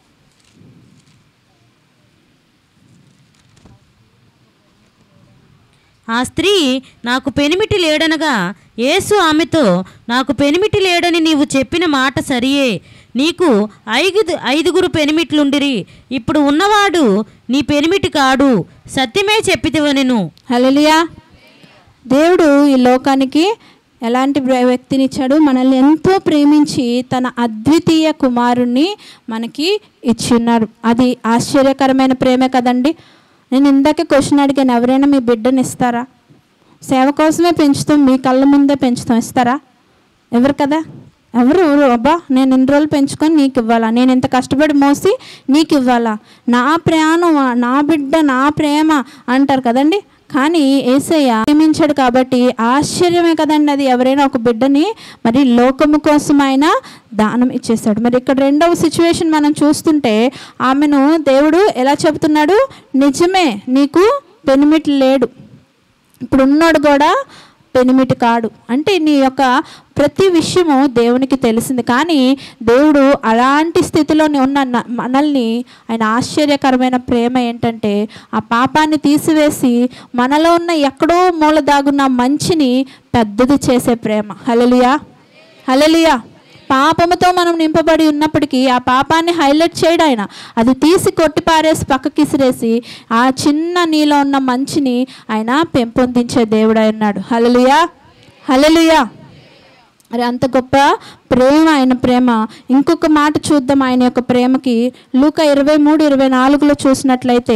ఆ స్త్రీ నాకు పెనిమిటి లేడనగా యేసు ఆమెతో నాకు పెనిమిటి లేడని నీవు చెప్పిన మాట సరియే నీకు ఐదు ఐదుగురు పెనిమిట్లుండిరి ఇప్పుడు ఉన్నవాడు నీ పెనిమిటి కాడు సత్యమే చెప్పితివనెను హలలుయా దేవుడు ఈ లోకానికి ఎలాంటి ప్ర- వ్యక్తినిచ్చాడు మనల్ని ఎంతో ప్రేమించి తన అద్వితీయ కుమారుణ్ణి మనకి ఇచ్చిన్నాడు అది ఆశ్చర్యకరమైన ప్రేమే కదండి నేను ఇందాక క్వశ్చన్ అడిగాను ఎవరైనా మీ బిడ్డని ఇస్తారా సేవ కోసమే పెంచుతాం మీ కళ్ళ ముందే పెంచుతాం ఇస్తారా ఎవరు కదా ఎవరు ఎవరు అబ్బా నేను ఇన్ని రోజులు పెంచుకొని నీకు ఇవ్వాలా నేను ఇంత కష్టపడి మోసి నీకు ఇవ్వాలా నా ప్రాణం నా బిడ్డ నా ప్రేమ అంటారు కదండి కానీ ఏసయ్య ప్రేమించాడు కాబట్టి ఆశ్చర్యమే కదండి అది ఎవరైనా ఒక బిడ్డని మరి లోకము కోసం ఆయన దానం ఇచ్చేస్తాడు మరి ఇక్కడ రెండవ సిచ్యువేషన్ మనం చూస్తుంటే ఆమెను దేవుడు ఎలా చెబుతున్నాడు నిజమే నీకు పెనిమిటి లేడు ఇప్పుడు ఉన్నాడు కూడా పెనిమిటి కాడు అంటే నీ యొక్క ప్రతి విషయము దేవునికి తెలిసింది కానీ దేవుడు అలాంటి స్థితిలోనే ఉన్న న- మనల్ని ఆయన ఆశ్చర్యకరమైన ప్రేమ ఏంటంటే ఆ పాపాన్ని తీసివేసి మనలో ఉన్న ఎక్కడో మూల దాగున్న మంచిని పెద్దది చేసే ప్రేమ హలలియా హలలియా పాపముతో మనం నింపబడి ఉన్నప్పటికీ ఆ పాపాన్ని హైలైట్ చేయడు ఆయన అది తీసి కొట్టి పారేసి పక్కకి ఇసిరేసి ఆ చిన్న నీలో ఉన్న మంచిని ఆయన పెంపొందించే దేవుడై ఉన్నాడు హలలుయా హలలుయా మరి అంత గొప్ప ప్రేమ ఆయన ప్రేమ ఇంకొక మాట చూద్దాం ఆయన యొక్క ప్రేమకి లూక ఇరవై మూడు ఇరవై నాలుగులో చూసినట్లయితే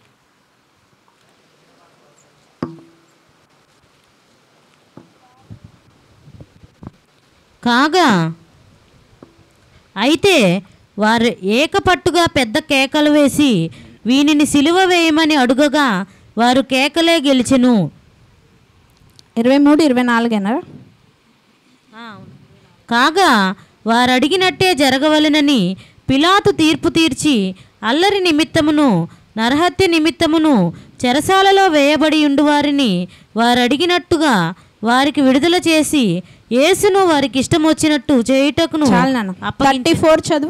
కాగా అయితే వారు ఏకపట్టుగా పెద్ద కేకలు వేసి వీనిని సిలువ వేయమని అడుగగా వారు కేకలే గెలిచెను ఇరవై మూడు ఇరవై నాలుగేనా కాగా వారు అడిగినట్టే జరగవలెనని పిలాతు తీర్పు తీర్చి అల్లరి నిమిత్తమును నరహత్య నిమిత్తమును చెరసాలలో వేయబడి ఉండు వారిని వారు అడిగినట్టుగా వారికి విడుదల చేసి యేసును వారికి ఇష్టం వచ్చినట్టు చేయుటకును చాలు నాన్న అప్పగించి థర్టీ ఫోర్ చదువు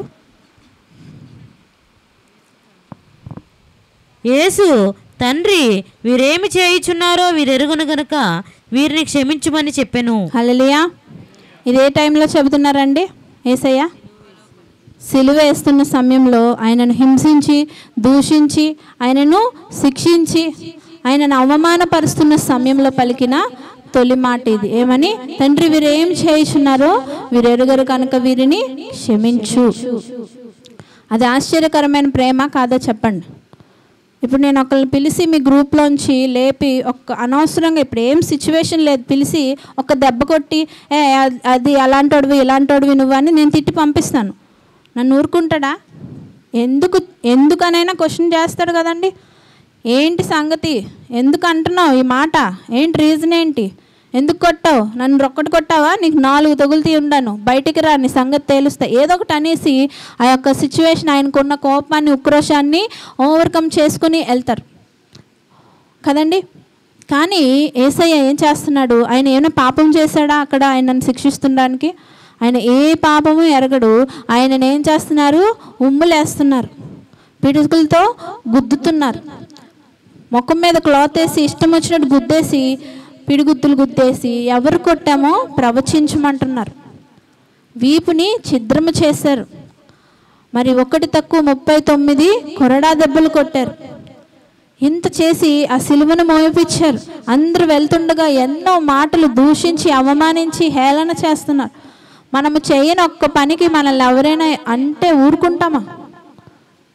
యేసు తండ్రి వీరేమి చేయుచున్నారో వీరెరుగును గనుక వీరిని క్షమించుమని చెప్పెను హల్లెలూయా ఇది ఏ టైంలో చెబుతున్నారండి ఏసయ్య సిలువ వేస్తున్న సమయంలో ఆయనను హింసించి దూషించి ఆయనను శిక్షించి ఆయనను అవమానపరుస్తున్న సమయంలో పలికిన తొలి మాట ఇది ఏమని తండ్రి వీరు ఏం చేయుచున్నారో వీరెరుగరు కనుక వీరిని క్షమించు అది ఆశ్చర్యకరమైన ప్రేమ కాదో చెప్పండి ఇప్పుడు నేను ఒకరిని పిలిచి మీ గ్రూప్లోంచి లేపి ఒక అనవసరంగా ఇప్పుడు ఏం సిచ్యువేషన్ లేదు పిలిచి ఒక దెబ్బ కొట్టి ఏ అ- అది అలాంటోడివి ఇలాంటోడివి నువ్వు అని నేను తిట్టి పంపిస్తాను నన్ను ఊరుకుంటాడా ఎందుకు ఎందుకనైనా క్వశ్చన్ చేస్తాడు కదండి ఏంటి సంగతి ఎందుకు అంటున్నావు ఈ మాట ఏంటి రీజన్ ఏంటి ఎందుకు కొట్టావు నన్ను రొక్కటి కొట్టావా నీకు నాలుగు తగులుతీ ఉండాను బయటికి రా నీ సంగతి తేలుస్తా ఏదో ఒకటి అనేసి ఆ యొక్క సిచ్యువేషన్ ఆయనకున్న కోపాన్ని ఉక్రోషాన్ని ఓవర్కమ్ చేసుకుని వెళ్తారు కదండి కానీ ఏసయ్య ఏం చేస్తున్నాడు ఆయన ఏమైనా పాపం చేశాడా అక్కడ ఆయనను శిక్షిస్తుండడానికి ఆయన ఏ పాపము ఎరగడు ఆయనను ఏం చేస్తున్నారు ఉమ్ములేస్తున్నారు పిడుగులతో గుద్దుతున్నారు ముఖం మీద క్లాత్ వేసి ఇష్టం వచ్చినట్టు గుద్దేసి పిడిగుద్దులు గుద్దేసి ఎవరు కొట్టామో ప్రవచించమంటున్నారు వీపుని ఛిద్రము చేశారు మరి ఒకటి తక్కువ ముప్పై తొమ్మిది కొరడా దెబ్బలు కొట్టారు ఇంత చేసి ఆ సిలువను మోయిపించారు అందరూ వెళ్తుండగా ఎన్నో మాటలు దూషించి అవమానించి హేళన చేస్తున్నారు మనము చేయని ఒక్క పనికి మనల్ని ఎవరైనా అంటే ఊరుకుంటామా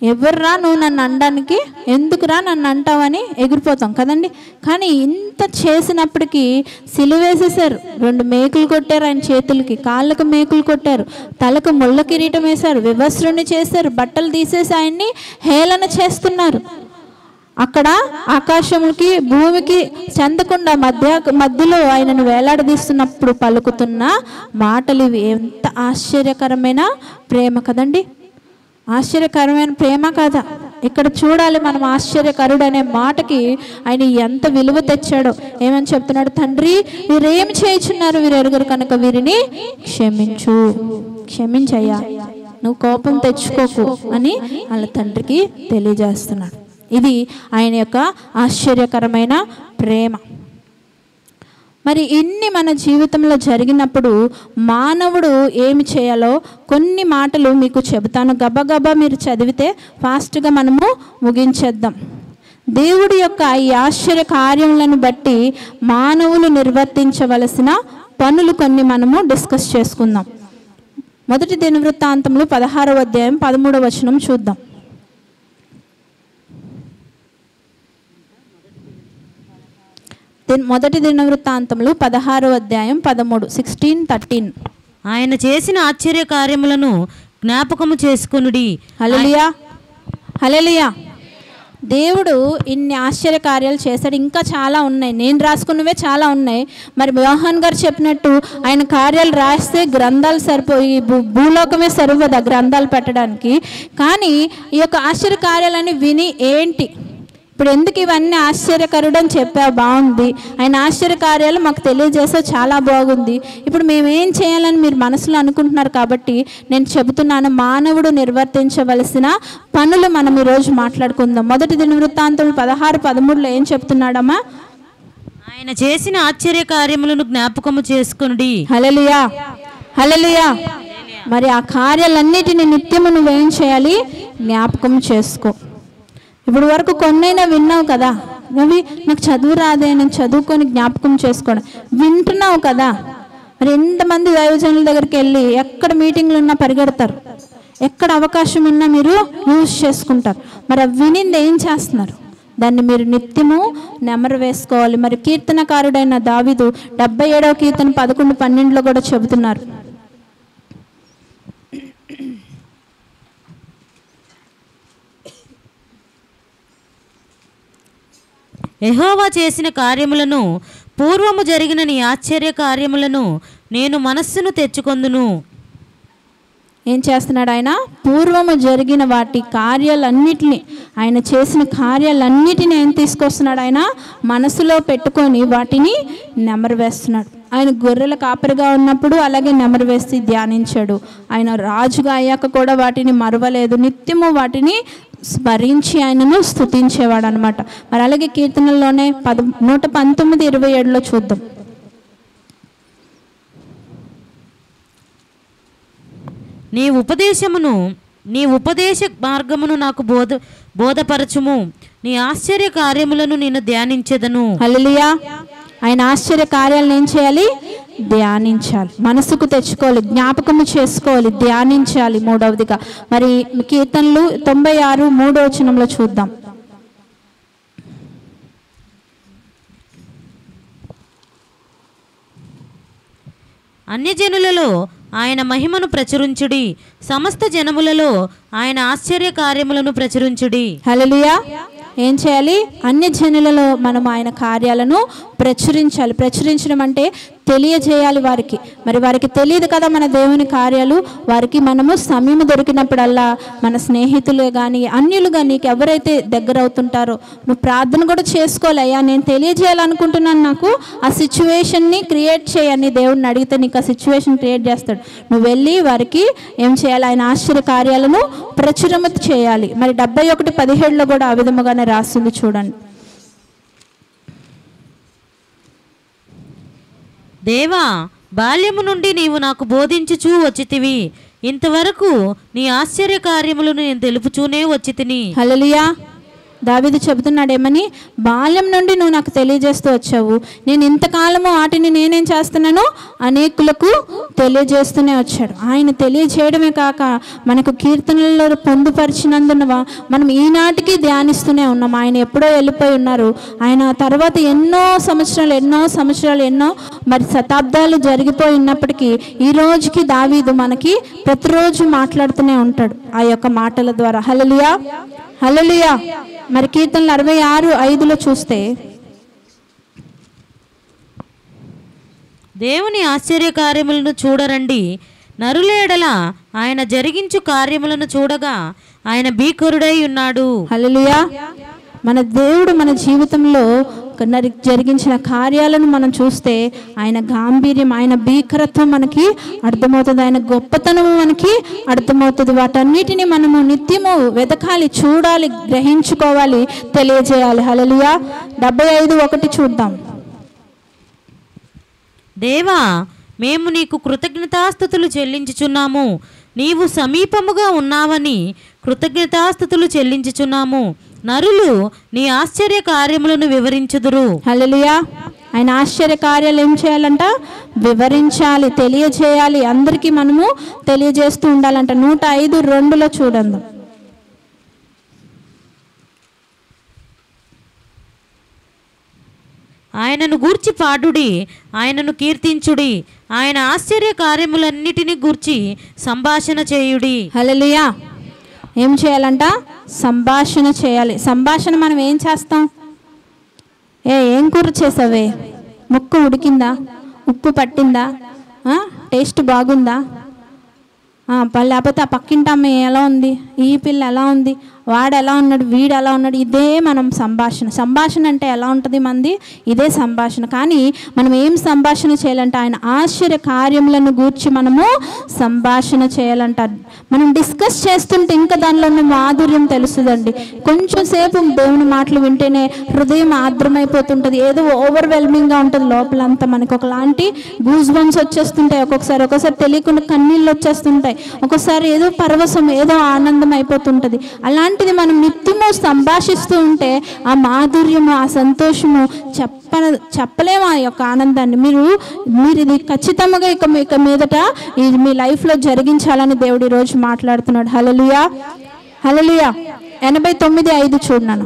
ఎవర్రా నువ్వు నన్ను అనడానికి ఎందుకురా నన్ను అంటావని ఎగిరిపోతాం కదండి కానీ ఇంత చేసినప్పటికీ సిలువేసేశారు రెండు మేకులు కొట్టారు ఆయన చేతులకి కాళ్ళకు మేకులు కొట్టారు తలకు ముళ్ళ కిరీటం వేశారు వివస్రుని చేశారు బట్టలు తీసేసి ఆయన్ని హేళన చేస్తున్నారు అక్కడ ఆకాశములకి భూమికి చెందకుండా మధ్య మధ్యలో ఆయనను వేలాడదీస్తున్నప్పుడు పలుకుతున్న మాటలు ఇవి ఎంత ఆశ్చర్యకరమైన ప్రేమ కదండి ఆశ్చర్యకరమైన ప్రేమ కదా ఇక్కడ చూడాలి మనం ఆశ్చర్యకరుడు అనే మాటకి ఆయన ఎంత విలువ తెచ్చాడో ఏమని చెప్తున్నాడు తండ్రి వీరేం చేయుచున్నారు వీరు ఎరుగురు కనుక వీరిని క్షమించు క్షమించయ్యా నువ్వు కోపం తెచ్చుకోకు అని వాళ్ళ తండ్రికి తెలియజేస్తున్నాడు ఇది ఆయన యొక్క ఆశ్చర్యకరమైన ప్రేమ మరి ఇన్ని మన జీవితంలో జరిగినప్పుడు మానవుడు ఏమి చేయాలో కొన్ని మాటలు మీకు చెబుతాను గబగబా మీరు చదివితే ఫాస్ట్గా మనము ముగించేద్దాం దేవుడి యొక్క ఈ ఆశ్చర్య కార్యములను బట్టి మానవులు నిర్వర్తించవలసిన పనులు కొన్ని మనము డిస్కస్ చేసుకుందాం మొదటి దినవృత్తాంతంలో పదహారవ అధ్యాయం పదమూడవ వచనం చూద్దాం దిన్- మొదటి దినవృత్తాంతంలో పదహారో అధ్యాయం పదమూడు సిక్స్టీన్ థర్టీన్ ఆయన చేసిన ఆశ్చర్య కార్యములను జ్ఞాపకము చేసుకొనుడి హలలియా హలలియా దేవుడు ఇన్ని ఆశ్చర్య కార్యాలు చేశాడు ఇంకా చాలా ఉన్నాయి నేను రాసుకున్నవే చాలా ఉన్నాయి మరి మోహన్ గారు చెప్పినట్టు ఆయన కార్యాలు రాస్తే గ్రంథాలు సరిపోయి భూ- భూలోకమే సరిపోదు ఆ గ్రంథాలు పెట్టడానికి కానీ ఈ యొక్క ఆశ్చర్య కార్యాలని విని ఏంటి ఇప్పుడు ఎందుకు ఇవన్నీ ఆశ్చర్యకరుడు అని చెప్పావు బాగుంది ఆయన ఆశ్చర్య కార్యాలు మాకు తెలియజేస్తే చాలా బాగుంది ఇప్పుడు మేము ఏం చేయాలని మీరు మనసులో అనుకుంటున్నారు కాబట్టి నేను చెబుతున్నాను మానవుడు నిర్వర్తించవలసిన పనులు మనం ఈరోజు మాట్లాడుకుందాం మొదటి దిన వృత్తాంతం పదహారు పదమూడులో ఏం చెప్తున్నాడమ్మా ఆయన చేసిన ఆశ్చర్య కార్యములను జ్ఞాపకము చేసుకొనుడి హలలుయా హలలుయా మరి ఆ కార్యాలన్నిటిని నిత్యము నువ్వేం చేయాలి జ్ఞాపకం చేసుకో ఇప్పుడు వరకు కొన్నైనా విన్నావు కదా అవి నాకు చదువు రాదే నేను చదువుకొని జ్ఞాపకం చేసుకోవడం వింటున్నావు కదా మరి ఎంతమంది దైవజనుల దగ్గరికి వెళ్ళి ఎక్కడ మీటింగ్లు ఉన్నా పరిగెడతారు ఎక్కడ అవకాశం ఉన్నా మీరు యూజ్ చేసుకుంటారు మరి అవి వినింది ఏం చేస్తున్నారు దాన్ని మీరు నిత్యము నెమరు వేసుకోవాలి మరి కీర్తనకారుడైన దావిదు డెబ్బై ఏడవ కీర్తన పదకొండు పన్నెండులో కూడా చెబుతున్నారు యెహోవా చేసిన కార్యములను పూర్వము జరిగిన నీ ఆశ్చర్య కార్యములను నేను మనస్సును తెచ్చుకొందును ఏం చేస్తున్నాడు ఆయన పూర్వము జరిగిన వాటి కార్యాలన్నిటిని ఆయన చేసిన కార్యాలన్నిటిని ఏం తీసుకొస్తున్నాడు ఆయన మనసులో పెట్టుకొని వాటిని నెమరు వేస్తున్నాడు ఆయన గొర్రెల కాపరిగా ఉన్నప్పుడు అలాగే నెమరు వేసి ధ్యానించాడు ఆయన రాజుగా అయ్యాక కూడా వాటిని మరవలేదు నిత్యము వాటిని స్మరించి ఆయనను స్తుతించేవాడు అనమాట మరి అలాగే కీర్తనల్లోనే పద నూట పంతొమ్మిది ఇరవై ఏడులో చూద్దాం నీ ఉపదేశమును నీ ఉపదేశ మార్గమును నాకు బోధ బోధపరచుము నీ ఆశ్చర్య కార్యములను నేను ధ్యానించెదను హల్లెలూయా ఆయన ఆశ్చర్య కార్యాలను ఏం చేయాలి ధ్యానించాలి మనసుకు తెచ్చుకోవాలి జ్ఞాపకము చేసుకోవాలి ధ్యానించాలి మూడవదిగా మరి కీర్తనలు తొంభై ఆరు మూడో వచనంలో చూద్దాం అన్యజనులలో ఆయన మహిమను ప్రచురించుడి సమస్త జనములలో ఆయన ఆశ్చర్య కార్యములను ప్రచురించుడి హల్లెలూయా ఏం చేయాలి అన్య జనులలో మనం ఆయన కార్యాలను ప్రచురించాలి ప్రచురించడం అంటే తెలియజేయాలి వారికి మరి వారికి తెలియదు కదా మన దేవుని కార్యాలు వారికి మనము సమయం దొరికినప్పుడల్లా మన స్నేహితులు కానీ అన్యులుగా నీకు ఎవరైతే దగ్గర అవుతుంటారో నువ్వు ప్రార్థన కూడా చేసుకోవాలి అయ్యా నేను తెలియజేయాలనుకుంటున్నాను నాకు ఆ సిచ్యువేషన్ని క్రియేట్ చేయని దేవుడిని అడిగితే నీకు ఆ సిచ్యువేషన్ క్రియేట్ చేస్తాడు నువ్వు వెళ్ళి వారికి ఏం చేయాలి ఆయన ఆశ్చర్య కార్యాలను ప్రచురమ చేయాలి మరి డెబ్బై ఒకటి పదిహేడులో కూడా ఆ విధముగానే రాస్తుంది చూడండి దేవా బాల్యము నుండి నీవు నాకు బోధించుచూ వచ్చితివి ఇంతవరకు నీ ఆశ్చర్య కార్యములను నేను తెలుపుచూనే వచ్చి తిని హల్లెలూయా దావీదు చెబుతున్నాడేమని బాల్యం నుండి నువ్వు నాకు తెలియజేస్తూ వచ్చావు నేను ఇంతకాలము వాటిని నేనేం చేస్తున్నాను అనేకులకు తెలియజేస్తూనే వచ్చాడు ఆయన తెలియజేయడమే కాక మనకు కీర్తనలలో పొందుపరిచినందున మనం ఈనాటికి ధ్యానిస్తూనే ఉన్నాం ఆయన ఎప్పుడో వెళ్ళిపోయి ఉన్నారు ఆయన తర్వాత ఎన్నో సంవత్సరాలు ఎన్నో సంవత్సరాలు ఎన్నో మరి శతాబ్దాలు జరిగిపోయి ఉన్నప్పటికీ ఈ రోజుకి దావీదు మనకి ప్రతిరోజు మాట్లాడుతూనే ఉంటాడు ఆ యొక్క మాటల ద్వారా హలలియా హలలియా మరి కీర్తనలు అరవై ఆరు ఐదులో చూస్తే దేవుని ఆశ్చర్య కార్యములను చూడరండి నరులేడల ఆయన జరిగించు కార్యములను చూడగా ఆయన భీకరుడై ఉన్నాడు హల్లెలూయా మన దేవుడు మన జీవితంలో నరి- జరిగించిన కార్యాలను మనం చూస్తే ఆయన గాంభీర్యం ఆయన భీకరత్వం మనకి అర్థమవుతుంది ఆయన గొప్పతనం మనకి అర్థమవుతుంది వాటన్నిటిని మనము నిత్యము వెతకాలి చూడాలి గ్రహించుకోవాలి తెలియజేయాలి హల్లెలూయా డెబ్బై ఐదు ఒకటి చూద్దాం దేవా మేము నీకు కృతజ్ఞతాస్థుతులు చెల్లించుచున్నాము నీవు సమీపముగా ఉన్నావని కృతజ్ఞతాస్థుతులు చెల్లించుచున్నాము నరులు నీ ఆశ్చర్య కార్యములను వివరించుదురు హల్లెలూయా ఆయన ఆశ్చర్య కార్యాలు ఏం చేయాలంట వివరించాలి తెలియజేయాలి అందరికీ మనము తెలియజేస్తూ ఉండాలంట నూట ఐదు రెండులో చూడండి ఆయనను గూర్చి పాడుడి ఆయనను కీర్తించుడి ఆయన ఆశ్చర్య కార్యములన్నిటిని గూర్చి సంభాషణ చేయుడి హల్లెలూయా ఏం చేయాలంట సంభాషణ చేయాలి సంభాషణ మనం ఏం చేస్తాం ఏ ఏం కూర చేసావే ముక్కు ఉడికిందా ఉప్పు పట్టిందా ఆ, టేస్ట్ బాగుందా ఆ, ప- లేకపోతే ఆ పక్కింటి అమ్మాయి ఎలా ఉంది ఈ పిల్ల ఎలా ఉంది వాడు ఎలా ఉన్నాడు వీడు ఎలా ఉన్నాడు ఇదే మనం సంభాషణ సంభాషణ అంటే ఎలా ఉంటుంది మంది ఇదే సంభాషణ కానీ మనం ఏం సంభాషణ చేయాలంటే ఆయన ఆశ్చర్య కార్యములను గూర్చి మనము సంభాషణ చేయాలంట మనం డిస్కస్ చేస్తుంటే ఇంకా దానిలో ఉన్న మాధుర్యం తెలుస్తుందండి కొంచెం సేపు దేవుని మాటలు వింటేనే హృదయం ఆర్ద్రమైపోతుంటుంది ఏదో ఓవర్వెల్మింగ్గా ఉంటుంది లోపలంతా మనకు ఒకలాంటి గూస్ బంప్స్ వచ్చేస్తుంటాయి ఒక్కొక్కసారి ఒక్కొక్కసారి తెలియకుండా కన్నీళ్ళు వచ్చేస్తుంటాయి ఒక్కొక్కసారి ఏదో పరవశం ఏదో ఆనందం అయిపోతుంటుంది అలాంటిది మనం నిత్యము సంభాషిస్తూ ఉంటే ఆ మాధుర్యము ఆ సంతోషము చెప్ప చెప్పలేము ఆ యొక్క ఆనందాన్ని మీరు మీరు ఇది ఖచ్చితంగా ఇక మీ- ఇక మీదట ఇది మీ లైఫ్లో జరిగించాలని దేవుడు ఈరోజు మాట్లాడుతున్నాడు హలలుయా హలలుయా ఎనభై తొమ్మిది ఐదు చూడన్నాను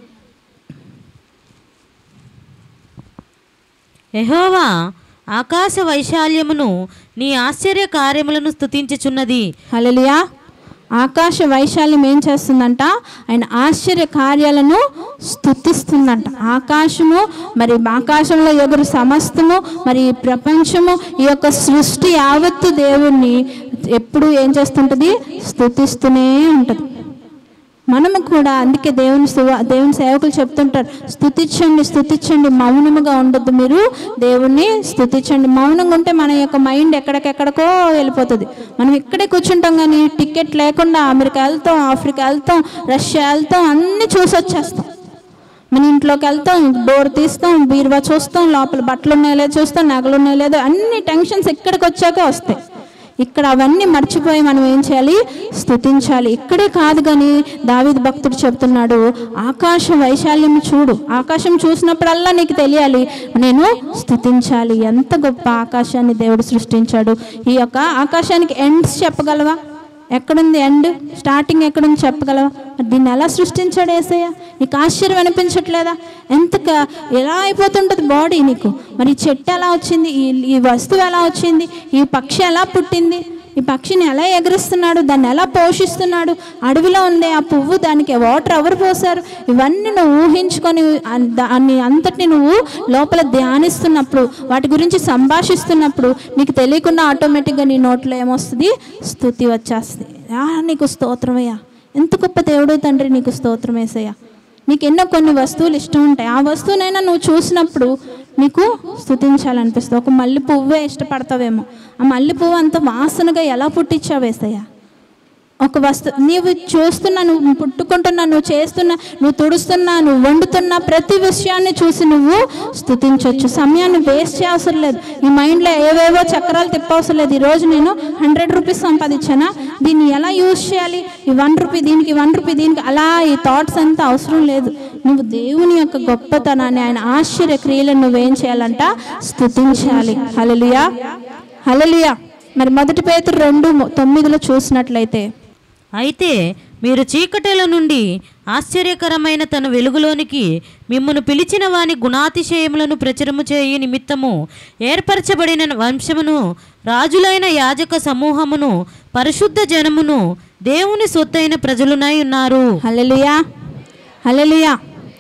యెహోవా ఆకాశ వైశాల్యమును నీ ఆశ్చర్య కార్యములను స్తుతించుచున్నది హల్లెలూయా ఆకాశ వైశాల్యం ఏం చేస్తుందంట ఆయన ఆశ్చర్య కార్యాలను స్తుతిస్తుందంట ఆకాశము మరి ఆకాశంలో ఎగురు సమస్తము మరి ఈ ప్రపంచము ఈ యొక్క సృష్టి యావత్తు దేవుణ్ణి ఎప్పుడు ఏం చేస్తుంటుంది స్తుతిస్తూనే ఉంటుంది మనము కూడా అందుకే దేవుని సువ దేవుని సేవకులు చెప్తుంటారు స్తుతించండి స్తుతించండి మౌనముగా ఉండొద్దు మీరు దేవుణ్ణి స్తుతించండి మౌనంగా ఉంటే మన యొక్క మైండ్ ఎక్కడికెక్కడికో వెళ్ళిపోతుంది మనం ఇక్కడే కూర్చుంటాం కానీ టికెట్ లేకుండా అమెరికా వెళ్తాం ఆఫ్రికా వెళ్తాం రష్యా వెళ్తాం అన్నీ చూసి వచ్చేస్తాం మన ఇంట్లోకి వెళ్తాం డోర్ తీస్తాం బీరువా చూస్తాం లోపల బట్టలు ఉన్నాయో లేదో చూస్తాం నగలు ఉన్నాయో లేదో అన్ని టెన్షన్స్ ఇక్కడికి వచ్చాక వస్తాయి ఇక్కడ అవన్నీ మర్చిపోయి మనం ఏం చేయాలి స్తుతించాలి ఇక్కడే కాదు కానీ దావీద్ భక్తుడు చెప్తున్నాడు ఆకాశ వైశాల్యం చూడు ఆకాశం చూసినప్పుడల్లా నీకు తెలియాలి నేను స్తుతించాలి ఎంత గొప్ప ఆకాశాన్ని దేవుడు సృష్టించాడు ఈ యొక్క ఆకాశానికి ఎండ్స్ చెప్పగలవా ఎక్కడుంది ఎండ్ స్టార్టింగ్ ఎక్కడుంది చెప్పగలవా మరి దీన్ని ఎలా సృష్టించాడు ఏసయ్య నీకు ఆశ్చర్యం అనిపించట్లేదా ఎంత క- ఎలా అయిపోతుంటుంది బాడీ నీకు మరి ఈ చెట్టు ఎలా వచ్చింది ఈ ఈ వస్తువు ఎలా వచ్చింది ఈ పక్షి ఎలా పుట్టింది ఈ పక్షిని ఎలా ఎగరిస్తున్నాడు దాన్ని ఎలా పోషిస్తున్నాడు అడవిలో ఉందే ఆ పువ్వు దానికి వాటర్ ఎవరు పోసారు ఇవన్నీ నువ్వు ఊహించుకొని అన్- దాన్ని అంతటిని నువ్వు లోపల ధ్యానిస్తున్నప్పుడు వాటి గురించి సంభాషిస్తున్నప్పుడు నీకు తెలియకుండా ఆటోమేటిక్గా నీ నోట్లో ఏమొస్తుంది స్థుతి వచ్చేస్తుంది ఆ నీకు స్తోత్రమయ్యా ఎంత గొప్ప దేవుడు తండ్రి నీకు స్తోత్రం వేసయ్యా నీకు ఎన్నో కొన్ని వస్తువులు ఇష్టం ఉంటాయి ఆ వస్తువునైనా నువ్వు చూసినప్పుడు నీకు స్థుతించాలనిపిస్తుంది ఒక మల్లె పువ్వే ఇష్టపడతావేమో ఆ మల్లె పువ్వు అంత వాసనగా ఎలా పుట్టించావు వేసయ్యా ఒక వస్తు నీవు చూస్తున్నా నువ్వు పుట్టుకుంటున్నా నువ్వు చేస్తున్నా నువ్వు తుడుస్తున్నా నువ్వు వండుతున్నా ప్రతి విషయాన్ని చూసి నువ్వు స్థుతించవచ్చు సమయాన్ని వేస్ట్ చేయవసరం లేదు ఈ మైండ్లో ఏవేవో చక్రాలు తిప్పవసరం లేదు ఈరోజు నేను హండ్రెడ్ రూపీస్ సంపాదించానా దీన్ని ఎలా యూజ్ చేయాలి ఈ వన్ రూపీ దీనికి వన్ రూపీ దీనికి అలా ఈ థాట్స్ అంతా అవసరం లేదు నువ్వు దేవుని యొక్క గొప్పతనాన్ని ఆయన ఆశ్చర్య క్రియలను నువ్వేం చేయాలంట స్థుతించాలి హలలుయా హలలుయా మరి మొదటి పేతురు రెండు మొ- తొమ్మిదిలో చూసినట్లయితే అయితే మీరు చీకటిల నుండి ఆశ్చర్యకరమైన తన వెలుగులోనికి మిమ్మను పిలిచిన వాని గుణాతిశయములను ప్రచురము చేయు నిమిత్తము ఏర్పరచబడిన వంశమును రాజులైన యాజక సమూహమును పరిశుద్ధ జనమును దేవుని సొత్తైన ప్రజలునై ఉన్నారు హలలుయా హలలుయా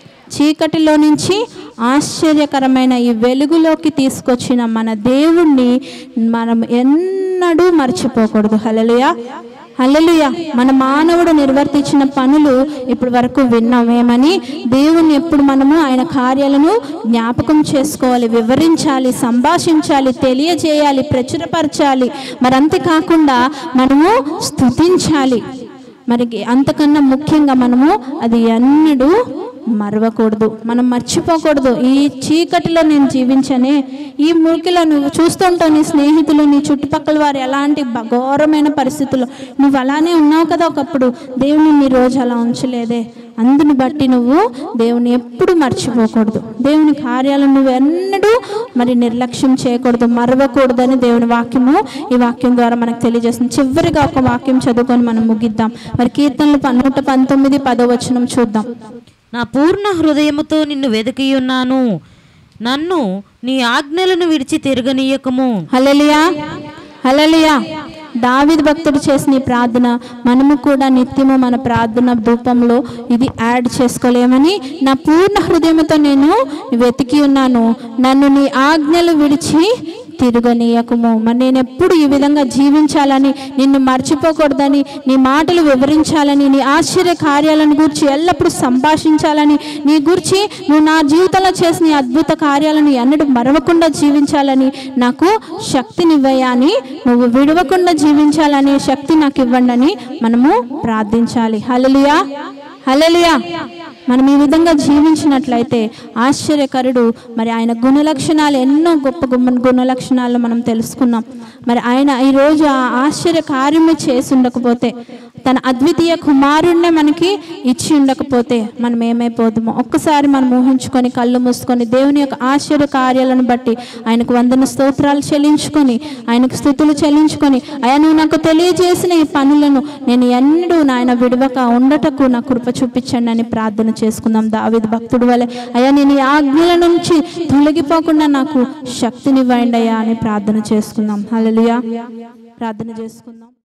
చీకటిలో నుంచి ఆశ్చర్యకరమైన ఈ వెలుగులోకి తీసుకొచ్చిన మన దేవుణ్ణి మనం ఎన్నడూ మర్చిపోకూడదు హలలుయా హల్లెలూయా మన మానవుడు నిర్వర్తించిన పనులు ఇప్పటి వరకు విన్నాం ఏమని దేవుని ఎప్పుడు మనము ఆయన కార్యాలను జ్ఞాపకం చేసుకోవాలి వివరించాలి సంభాషించాలి తెలియజేయాలి ప్రచురపరచాలి మరి అంతేకాకుండా మనము స్తుతించాలి మరి అంతకన్నా ముఖ్యంగా మనము అది ఎన్నడూ మరవకూడదు మనం మర్చిపోకూడదు ఈ చీకటిలో నేను జీవించనే ఈ మురికిలో నువ్వు చూస్తుంటావు నీ స్నేహితులు నీ చుట్టుపక్కల వారు ఎలాంటి బ- ఘోరమైన పరిస్థితుల్లో నువ్వు అలానే ఉన్నావు కదా ఒకప్పుడు దేవుని నీ రోజు అలా ఉంచలేదే అందుని బట్టి నువ్వు దేవుని ఎప్పుడు మర్చిపోకూడదు దేవుని కార్యాలను నువ్వు ఎన్నడూ మరి నిర్లక్ష్యం చేయకూడదు మరవకూడదని దేవుని వాక్యము ఈ వాక్యం ద్వారా మనకు తెలియజేస్తుంది చివరిగా ఒక వాక్యం చదువుకొని మనం ముగిద్దాం మరి కీర్తనలు ప- నూట పంతొమ్మిది పదవచనం చూద్దాం నా పూర్ణ హృదయముతో నిన్ను వెతికియున్నాను నన్ను నీ ఆజ్ఞలను విడిచి తిరగనీయకము హల్లెలూయా హల్లెలూయా దావిద్ భక్తుడు చేసిన ఈ ప్రార్థన మనము కూడా నిత్యము మన ప్రార్థన ధూపంలో ఇది యాడ్ చేసుకోలేమని నా పూర్ణ హృదయంతో నేను వెతికి ఉన్నాను నన్ను నీ ఆజ్ఞలు విడిచి తిరగనీయకము మరి నేను ఎప్పుడు ఈ విధంగా జీవించాలని నిన్ను మర్చిపోకూడదని నీ మాటలు వివరించాలని నీ ఆశ్చర్య కార్యాలను గురించి ఎల్లప్పుడూ సంభాషించాలని నీ గురించి నువ్వు నా జీవితంలో చేసిన ఈ అద్భుత కార్యాలను ఎన్నడూ మరవకుండా జీవించాలని నాకు శక్తినివ్వయా అని నువ్వు విడవకుండా జీవించాలని శక్తి నాకు ఇవ్వండి అని మనము ప్రార్థించాలి హల్లెలూయా హల్లెలూయా మనం ఈ విధంగా జీవించినట్లయితే ఆశ్చర్యకరుడు మరి ఆయన గుణలక్షణాలు ఎన్నో గొప్ప గుణ గుణలక్షణాలు మనం తెలుసుకున్నాం మరి ఆయన ఈరోజు ఆ ఆశ్చర్య కార్యము చేసి ఉండకపోతే తన అద్వితీయ కుమారుణ్ణే మనకి ఇచ్చి ఉండకపోతే మనం ఏమైపోతామో ఒక్కసారి మనం ఊహించుకొని కళ్ళు మూసుకొని దేవుని యొక్క ఆశ్చర్య కార్యాలను బట్టి ఆయనకు వందన స్తోత్రాలు చెల్లించుకొని ఆయనకు స్థుతులు చెల్లించుకొని ఆయన నువ్వు నాకు తెలియజేసిన ఈ పనులను నేను ఎన్నడూ నాయన విడవక ఉండటకు నా కృప చూపించండి అని ప్రార్థన చేసుకుందాం దావిద్ భక్తుడు వలె అయ్యా నేను ఈ ఆజ్ఞల నుంచి తొలగిపోకుండా నాకు శక్తినివ్వండి అయ్యా అని ప్రార్థన చేసుకుందాం హల్లెలూయా ప్రార్థన చేసుకుందాం